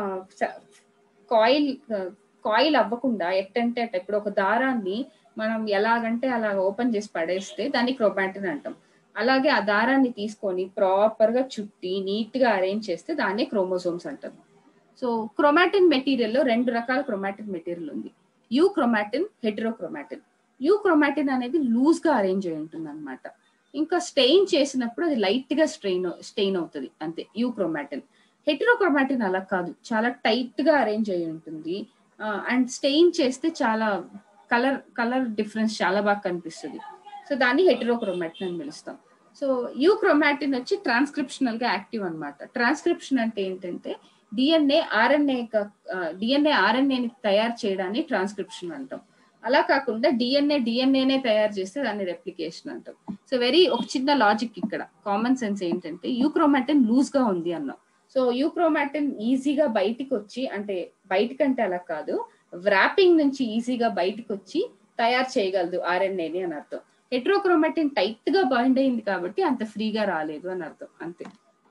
కాయిల్ కాయిల్ అవ్వకుండా ఎట్టంటే అట్ట ఇప్పుడు ఒక దారాన్ని మనం ఎలాగంటే అలా ఓపెన్ చేసి పడేస్తే దాన్ని క్రొమాటిన్ అంటాం అలాగే ఆ దారాన్ని తీసుకొని ప్రాపర్ గా చుట్టి నీట్ గా అరేంజ్ చేస్తే దాన్ని క్రోమోసోమ్స్ అంటాం సో క్రొమాటిన్ మెటీరియల్ లో రెండు రకాల క్రొమాటిన్ మెటీరియల్ ఉంది euchromatin heterochromatin euchromatin అనేది లూజ్ గా అరేంజ్ అయి ఉంటుంది అనమాట ఇంకా స్టెయిన్ చేసినప్పుడు అది లైట్ గా స్ట్రెయిన్ స్టెయిన్ అవుతుంది అంతే యూ క్రొమాటిన్ హెట్రోక్రొమాటిన్ అలా కాదు చాలా టైట్ గా అరేంజ్ అయి ఉంటుంది అండ్ స్టెయిన్ చేస్తే చాలా కలర్ కలర్ డిఫరెన్స్ చాలా బాగా కనిపిస్తుంది సో దాన్ని హెటరోక్రోమాటిన్ అని పిలుస్తాం సో యూ క్రోమాటిన్ వచ్చి ట్రాన్స్క్రిప్షనల్ గా యాక్టివ్ అనమాట ట్రాన్స్క్రిప్షన్ అంటే ఏంటంటే డిఎన్ఏ ఆర్ఎన్ఏ డిఎన్ఏ ఆర్ఎన్ఏని తయారు చేయడాన్ని ట్రాన్స్క్రిప్షన్ అంటాం అలా కాకుండా డిఎన్ఏ డిఎన్ఏనే తయారు చేస్తే దాన్ని రెప్లికేషన్ అంటాం సో వెరీ ఒక చిన్న లాజిక్ ఇక్కడ కామన్ సెన్స్ ఏంటంటే యూక్రోమాటిన్ లూజ్ గా ఉంది అన్నాం సో యూక్రోమాటిన్ ఈజీగా బయటికి వచ్చి అంటే బయటకంటే అలా కాదు వ్రాపింగ్ నుంచి ఈజీగా బయటకు వచ్చి తయారు చేయగలదు ఆర్ఎన్ఏని అని అర్థం హెట్రోక్రోమాటిన్ టైట్ గా బైండ్ అయింది కాబట్టి అంత ఫ్రీగా రాలేదు అని అర్థం అంతే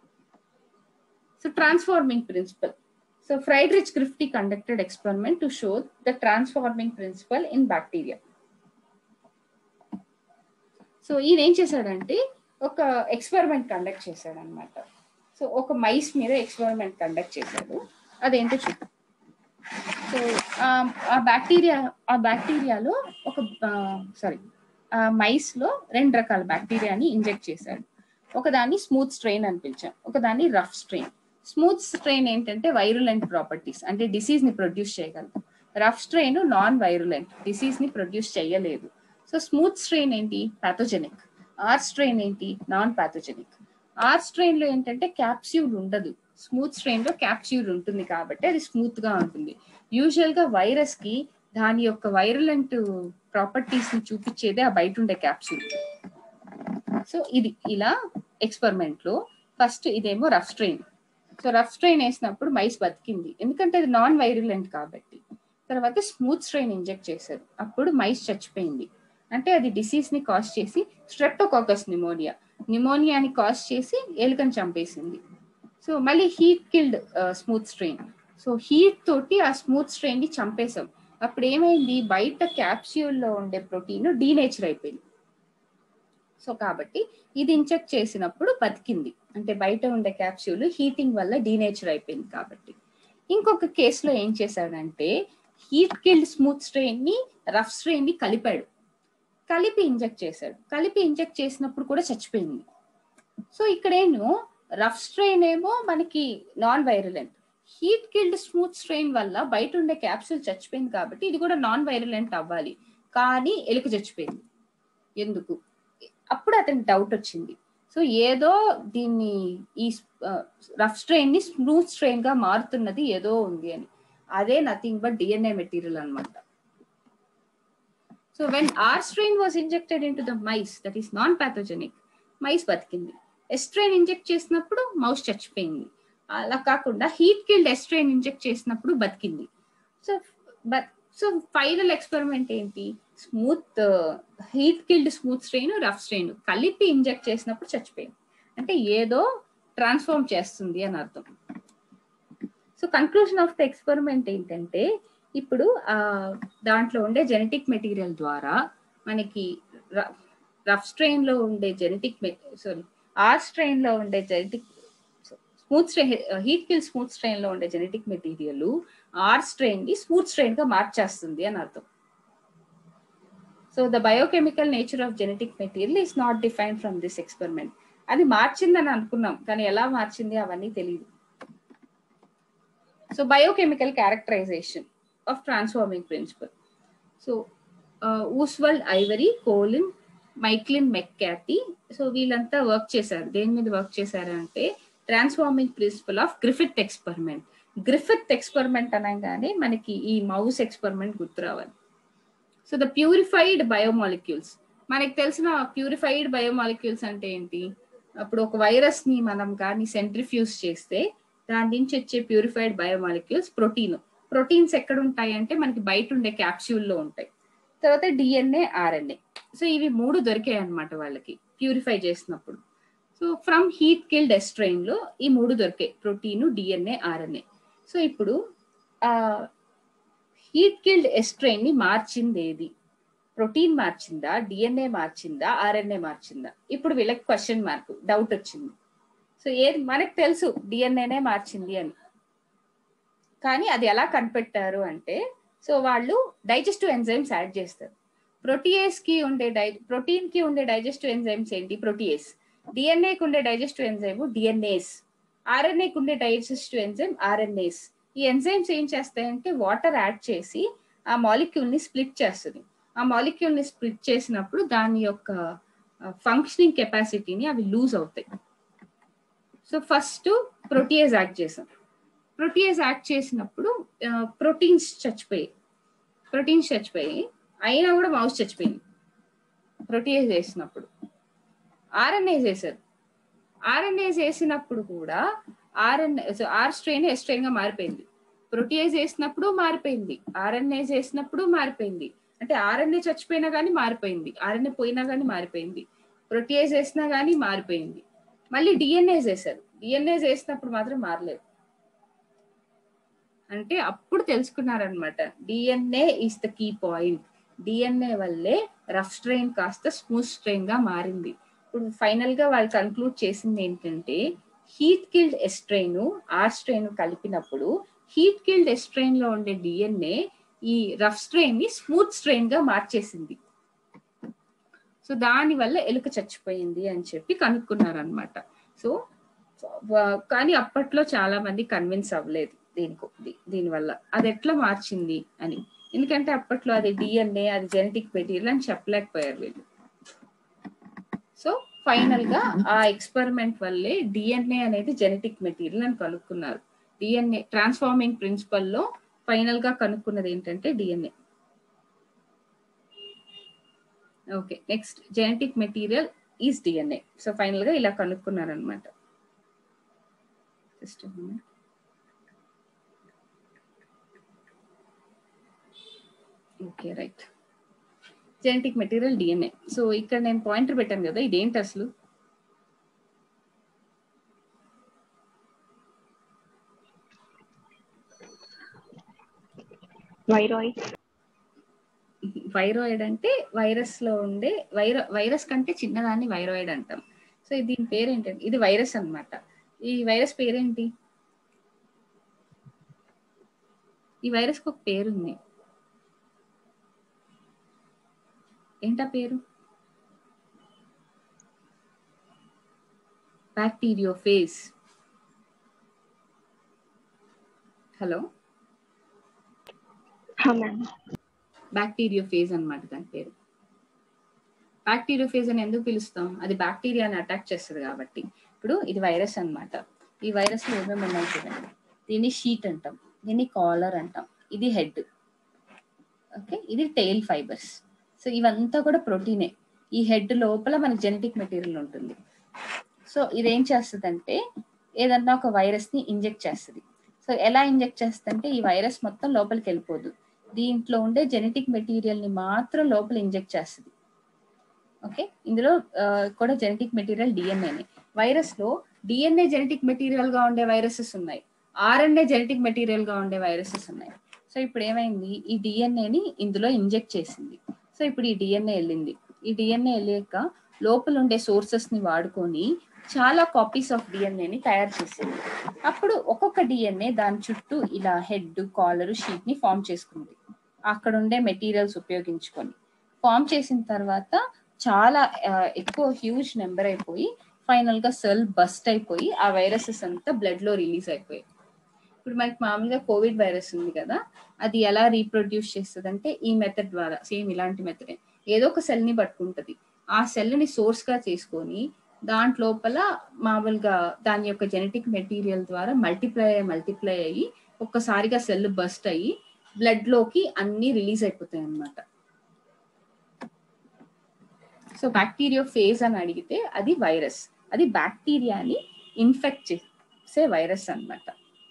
so transforming principle so Friedrich Griffith conducted experiment to show the transforming principle in bacteria so ఈయన ఏం చేశాడంటే ఒక ఎక్స్పెరిమెంట్ కండక్ట్ చేశాడు అనమాట సో ఒక మైస్ మీద ఎక్స్పెరిమెంట్ కండక్ట్ చేశాడు అదేంటో చూద్దాం సో ఆ బ్యాక్టీరియా ఆ బ్యాక్టీరియాలో ఒక సారీ ఆ మైస్ లో రెండు రకాల బ్యాక్టీరియాని ఇంజెక్ట్ చేశాడు ఒకదాన్ని స్మూత్ స్ట్రెయిన్ అని పిలిచాం ఒకదాన్ని రఫ్ స్ట్రెయిన్ స్మూత్ స్ట్రెయిన్ ఏంటంటే వైరులెంట్ ప్రాపర్టీస్ అంటే డిసీజ్ ని ప్రొడ్యూస్ చేయగలదు rough strain non virulent disease ని ప్రొడ్యూస్ చేయలేదు సో స్మూత్ స్ట్రెయిన్ ఏంటి పాథోజెనిక్ ఆర్ స్ట్రెయిన్ ఏంటి నాన్ పాథోజెనిక్ ఆర్ స్ట్రెయిన్ లో ఏంటంటే క్యాప్స్యూల్ ఉండదు స్మూత్ స్ట్రెయిన్ లో క్యాప్స్యూల్ ఉంటుంది కాబట్టి అది స్మూత్ గా ఉంటుంది యూజువల్ గా వైరస్ కి దాని యొక్క వైరలెంట్ ప్రాపర్టీస్ ని చూపించేదే ఆ బయట ఉండే క్యాప్సూల్ సో ఇది ఇలా ఎక్స్పెరిమెంట్ లో ఫస్ట్ ఇదేమో rough strain so rough strain వేసినప్పుడు మైస్ బతికింది ఎందుకంటే అది నాన్ వైరులెంట్ కాబట్టి తర్వాత స్మూత్ స్ట్రెయిన్ ఇంజెక్ట్ చేశారు అప్పుడు మైస్ చచ్చిపోయింది అంటే అది డిసీజ్ ని కాజ్ చేసి స్ట్రెప్టోకాకస్ నిమోనియా నిమోనియాని కాజ్ చేసి ఎలుకని చంపేసింది సో మళ్ళీ heat killed smooth strain so heat తోటి ఆ స్మూత్ స్ట్రెయిన్ ని చంపేశాం అప్పుడు ఏమైంది బయట క్యాప్స్యూల్ లో ఉండే ప్రోటీన్ డీనేచర్ అయిపోయింది సో కాబట్టి ఇది ఇంజెక్ట్ చేసినప్పుడు బతికింది అంటే బయట ఉండే క్యాప్స్యూల్ హీటింగ్ వల్ల డీనేచర్ అయిపోయింది కాబట్టి ఇంకొక కేసులో ఏం చేశాడంటే హీట్ కిల్డ్ స్మూత్ స్ట్రెయిన్ ని రఫ్ స్ట్రెయిన్ ని కలిపాడు కలిపి ఇంజెక్ట్ చేశాడు కలిపి ఇంజెక్ట్ చేసినప్పుడు కూడా చచ్చిపోయింది సో ఇక్కడేమో రఫ్ స్ట్రెయిన్ ఏమో మనకి non virulent heat killed smooth strain వల్ల బయట ఉండే క్యాప్సూల్ చచ్చిపోయింది కాబట్టి ఇది కూడా నాన్ వైరలెంట్ అవ్వాలి కానీ ఎలుక చచ్చిపోయింది ఎందుకు అప్పుడు అతనికి డౌట్ వచ్చింది సో ఏదో దీన్ని ఈ రఫ్ స్ట్రెయిన్ ని స్మూత్ స్ట్రెయిన్ గా మారుతున్నది ఏదో ఉంది అని అదే నథింగ్ బట్ డిఎన్ఏ మెటీరియల్ అనమాట so when R strain was injected into the mice that is non pathogenic mice బతికింది ఎస్ట్రెయిన్ ఇంజెక్ట్ చేసినప్పుడు మౌస్ చచ్చిపోయింది అలా కాకుండా హీట్ కిల్డ్ ఎస్ట్రెయిన్ ఇంజెక్ట్ చేసినప్పుడు బతికింది so but so final experiment ఏంటి smooth heat killed smooth strain rough strain కలిపి inject చేసినప్పుడు చచ్చిపోయింది అంటే ఏదో ట్రాన్స్ఫార్మ్ చేస్తుంది అని అర్థం so conclusion of the experiment ఏంటంటే ఇప్పుడు ఆ దాంట్లో ఉండే జెనెటిక్ మెటీరియల్ ద్వారా మనకి రఫ్ స్ట్రెయిన్ లో ఉండే జెనెటిక్ సారీ ఆర్ స్ట్రెయిన్ లో ఉండే genetic smooth strain heat kill smooth strain లో ఉండే జెనెటిక్ మెటీరియల్ ఆర్ స్ట్రెయిన్ ని స్మూత్ స్ట్రెయిన్ గా మార్చేస్తుంది అని అర్థం so the biochemical nature of genetic material is not define from this experiment అది మార్చిందని అనుకున్నాం కానీ ఎలా మార్చింది అవన్నీ తెలియదు so biochemical characterisation of transforming principle so Oswald Avery Colin MacLeod McCarty so వీళ్ళంతా వర్క్ చేశారు దేని మీద వర్క్ చేశారు అంటే transforming principle of Griffith experiment Griffith experiment అనగానే మనకి ఈ మౌస్ ఎక్స్పెరిమెంట్ గుర్తు రావాలి సో ద ప్యూరిఫైడ్ బయోమాలిక్యూల్స్ మనకి తెలిసిన ప్యూరిఫైడ్ బయోమాలిక్యూల్స్ అంటే ఏంటి అప్పుడు ఒక వైరస్ ని మనం కానీ సెంట్రిఫ్యూజ్ చేస్తే దాని నుంచి వచ్చే ప్యూరిఫైడ్ బయోమాలిక్యూల్స్ ప్రోటీన్ ప్రోటీన్స్ ఎక్కడ ఉంటాయి అంటే మనకి బయట ఉండే క్యాప్స్యూల్ లో ఉంటాయి తర్వాత డిఎన్ఏ ఆర్ఎన్ఏ సో ఇవి మూడు దొరికాయి అనమాట వాళ్ళకి ప్యూరిఫై చేసినప్పుడు so from heat killed S strain లో ఈ మూడు దొరికాయి ప్రోటీన్ డిఎన్ఏ ఆర్ఎన్ఏ సో ఇప్పుడు ఆ హీట్ కిల్డ్ ఎస్ట్రైన్ ని మార్చింది ఏది ప్రోటీన్ మార్చిందా డిఎన్ఏ మార్చిందా ఆర్ఎన్ఏ మార్చిందా ఇప్పుడు వీళ్ళకి క్వశ్చన్ మార్క్ డౌట్ వచ్చింది సో ఏది మనకు తెలుసు డిఎన్ఏనే మార్చింది అని కానీ అది ఎలా కనిపెట్టారు అంటే సో వాళ్ళు డైజెస్టివ్ ఎంజైమ్స్ యాడ్ చేస్తారు ప్రోటీయేస్ కి ఉండే డై ప్రోటీన్ కి ఉండే డైజెస్టివ్ ఎంజైమ్స్ ఏంటి ప్రోటీయేస్ డిఎన్ఏకి ఉండే డైజెస్టివ్ ఎంజైమ్ డిఎన్ఏస్ ఆర్ఎన్ఏకి ఉండే డైజెస్టివ్ ఎంజైమ్ ఆర్ఎన్ఏస్ ఈ ఎంజైమ్స్ ఏం చేస్తాయంటే వాటర్ యాడ్ చేసి ఆ మాలిక్యూల్ ని స్ప్లిట్ చేస్తుంది ఆ మాలిక్యూల్ ని స్ప్లిట్ చేసినప్పుడు దాని యొక్క ఫంక్షనింగ్ కెపాసిటీని అవి లూజ్ అవుతాయి సో ఫస్ట్ ప్రోటీయేజ్ యాడ్ చేసాం ప్రోటీయేజ్ యాడ్ చేసినప్పుడు ప్రోటీన్స్ చచ్చిపోయాయి ప్రోటీన్స్ చచ్చిపోయి అయినా కూడా మౌస్ చచ్చిపోయింది ప్రోటీయేజ్ వేసినప్పుడు ఆర్ఎన్ఏస్ వేసారు ఆర్ఎన్ఏస్ వేసినప్పుడు కూడా RNA R strain S strain గా మారిపోయింది ప్రోటీయేజ్ వేసినప్పుడు మారిపోయింది ఆర్ఎన్ఏస్ వేసినప్పుడు మారిపోయింది అంటే ఆర్ఎన్ఏ చచ్చిపోయినా కానీ మారిపోయింది ఆర్ఎన్ఏ పోయినా కానీ మారిపోయింది ప్రోటీయేజ్ వేసినా కానీ మారిపోయింది మళ్ళీ డిఎన్ఏస్ వేసారు డిఎన్ఏస్ వేసినప్పుడు మాత్రం మారలేదు అంటే అప్పుడు తెలుసుకున్నారనమాట DNA is the key point DNA వల్లే రఫ్ స్ట్రెయిన్ కాస్త స్మూత్ స్ట్రెయిన్ గా మారింది ఇప్పుడు ఫైనల్ గా వాళ్ళు కన్క్లూడ్ చేసింది ఏంటంటే heat killed S strain R strain కలిపినప్పుడు హీట్ కిల్డ్ ఎస్ట్రెయిన్ లో ఉండే డిఎన్ఏ ఈ రఫ్ స్ట్రెయిన్ ని స్మూత్ స్ట్రెయిన్ గా మార్చేసింది సో దాని వల్ల ఎలుక చచ్చిపోయింది అని చెప్పి కనుక్కున్నారనమాట సో కానీ అప్పట్లో చాలా మంది కన్విన్స్ అవ్వలేదు దీనికి దీనివల్ల అది ఎట్లా మార్చింది అని ఎందుకంటే అప్పట్లో అది డిఎన్ఏ అది జెనెటిక్ మెటీరియల్ అని చెప్పలేకపోయారు వీళ్ళు సో ఫైనల్ గా ఆ ఎక్స్పెరిమెంట్ వల్లే డిఎన్ఏ అనేది జెనెటిక్ మెటీరియల్ అని కనుక్కున్నారు డిఎన్ఏ ట్రాన్స్ఫార్మింగ్ ప్రిన్సిపల్ లో ఫైనల్ గా కనుక్కున్నది ఏంటంటే DNA okay next genetic material is DNA so final గా ఇలా కనుక్కున్నారనమాట just okay right genetic material DNA so ఇక్కడ నేను పాయింటర్ పెట్టాను కదా ఇదేంటి అసలు వైరాయిడ్ వైరాయిడ్ అంటే వైరస్ లో ఉండే వైర వైరస్ కంటే చిన్నదాన్ని వైరాయిడ్ అంటాం సో దీని పేరు ఏంటంటే ఇది వైరస్ అన్నమాట ఈ వైరస్ పేరేంటి ఈ వైరస్ కి ఒక పేరుంది ఏంటా పేరు బ్యాక్టీరియోఫేస్ హలో మ్యామ్ బ్యాక్టీరియోఫేజ్ అన్నమాట దాని పేరు బ్యాక్టీరియోఫేజ్ అని ఎందుకు పిలుస్తాం అది బ్యాక్టీరియాని అటాక్ చేస్తుంది కాబట్టి ఇప్పుడు ఇది వైరస్ అన్నమాట ఈ వైరస్ లో ఏమేమి ఉన్నాయి చూడండి దీన్ని షీట్ అంటాం దీన్ని కాలర్ అంటాం ఇది హెడ్ ఓకే ఇది టెయిల్ ఫైబర్స్ సో ఇవంతా కూడా ప్రోటీనే ఈ హెడ్ లోపల మనకి జెనెటిక్ మెటీరియల్ ఉంటుంది సో ఇదేం చేస్తుందంటే ఏదన్నా ఒక వైరస్ ని ఇంజెక్ట్ చేస్తుంది సో ఎలా ఇంజెక్ట్ చేస్తుందంటే ఈ వైరస్ మొత్తం లోపలికి వెళ్ళిపోదు దీంట్లో ఉండే జెనెటిక్ మెటీరియల్ ని మాత్రం లోపల ఇంజెక్ట్ చేస్తుంది ఓకే ఇందులో ఆ, కూడా జెనెటిక్ మెటీరియల్ డిఎన్ఏనే వైరస్ లో డిఎన్ఏ జెనెటిక్ మెటీరియల్ గా ఉండే వైరసెస్ ఉన్నాయి ఆర్ఎన్ఏ జెనెటిక్ మెటీరియల్ గా ఉండే వైరసెస్ ఉన్నాయి సో ఇప్పుడు ఏమైంది ఈ డిఎన్ఏని ఇందులో ఇంజెక్ట్ చేసింది సో ఇప్పుడు ఈ డిఎన్ఏ వెళ్ళింది ఈ డిఎన్ఏ వెళ్ళాక లోపల ఉండే సోర్సెస్ ని వాడుకొని చాలా కాపీస్ ఆఫ్ డిఎన్ఏని తయారు చేసింది అప్పుడు ఒక్కొక్క డిఎన్ఏ దాని చుట్టూ ఇలా హెడ్ కాలర్ షీట్ ని ఫామ్ చేసుకుంది అక్కడ ఉండే మెటీరియల్స్ ఉపయోగించుకొని ఫామ్ చేసిన తర్వాత చాలా ఆ, ఎక్కువ హ్యూజ్ నెంబర్ అయిపోయి ఫైనల్ గా సెల్ బస్ట్ అయిపోయి ఆ వైరసెస్ అంతా బ్లడ్ లో రిలీజ్ అయిపోయాయి ఇప్పుడు మనకి మామూలుగా కోవిడ్ వైరస్ ఉంది కదా అది ఎలా రీప్రొడ్యూస్ చేస్తుంది అంటే ఈ మెథడ్ ద్వారా సేమ్ ఇలాంటి మెథడే ఏదో ఒక సెల్ ని పట్టుకుంటది ఆ సెల్ ని సోర్స్ గా చేసుకొని దాంట్లోపల మామూలుగా దాని యొక్క జెనెటిక్ మెటీరియల్ ద్వారా మల్టిప్లై అయ్యి మల్టిప్లై అయ్యి ఒక్కసారిగా సెల్ బస్ట్ అయ్యి బ్లడ్ లోకి అన్ని రిలీజ్ అయిపోతాయి అన్నమాట సో బ్యాక్టీరియో ఫేజ్ అని అడిగితే అది వైరస్ అది బ్యాక్టీరియాని ఇన్ఫెక్ట్ చేసే వైరస్ అన్నమాట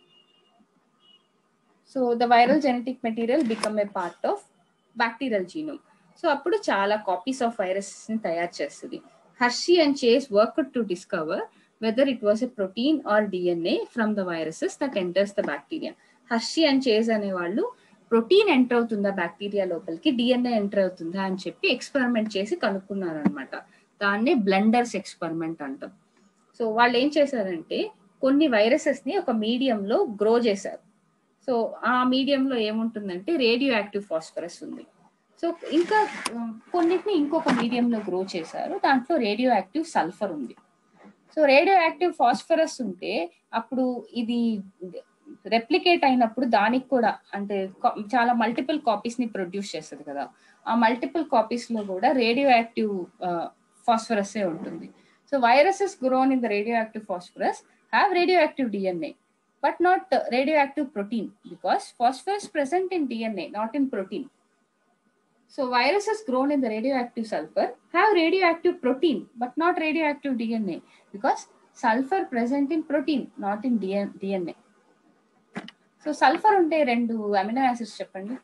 so the viral genetic material become a part of bacterial genome so అప్పుడు చాలా కాపీస్ ఆఫ్ వైరస్ ని తయారు చేస్తుంది Hershey and Chase work to discover whether it was a protein or DNA from the viruses that enters the bacteria Hershey and Chase అనే వాళ్ళు protein enter అవుతుందా bacteria లోపలికి DNA enter అవుతుందా అని చెప్పి ఎక్స్పెరిమెంట్ చేసి కనుక్కున్నారు అనమాట దాన్నే బ్లండర్స్ ఎక్స్పెరిమెంట్ అంటాం సో వాళ్ళు ఏం చేశారంటే కొన్ని వైరసెస్ ని ఒక మీడియంలో గ్రో చేశారు సో ఆ మీడియంలో ఏముంటుందంటే రేడియో యాక్టివ్ ఫాస్ఫరస్ ఉంది సో ఇంకా ఉమ్, కొన్నిటిని ఇంకొక మీడియంలో గ్రో చేశారు దాంట్లో రేడియో యాక్టివ్ సల్ఫర్ ఉంది సో రేడియో యాక్టివ్ ఫాస్ఫరస్ ఉంటే అప్పుడు ఇది రెప్లికేట్ అయినప్పుడు దానికి కూడా అంటే కా- చాలా మల్టిపుల్ కాపీస్ ని ప్రొడ్యూస్ చేస్తుంది కదా ఆ మల్టిపుల్ కాపీస్ లో కూడా రేడియో యాక్టివ్ ఫాస్ఫరస్ ఉంటుంది so viruses grown in the radioactive phosphorus have radioactive DNA but not uh, radioactive protein because phosphorus present in DNA, not in protein. So viruses grown in the radioactive sulfur have radioactive protein, but not radioactive DNA because sulfur present in protein, not in DN- DNA. So sulphur ఉంటే రెండు amino acids చెప్పండి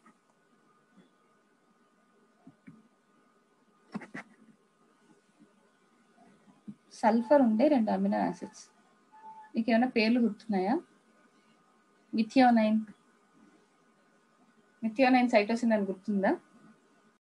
sulphur ఉండే రెండు amino acids మీకు ఏమైనా పేర్లు గుర్తున్నాయా methionine methionine cytosine అని గుర్తుందా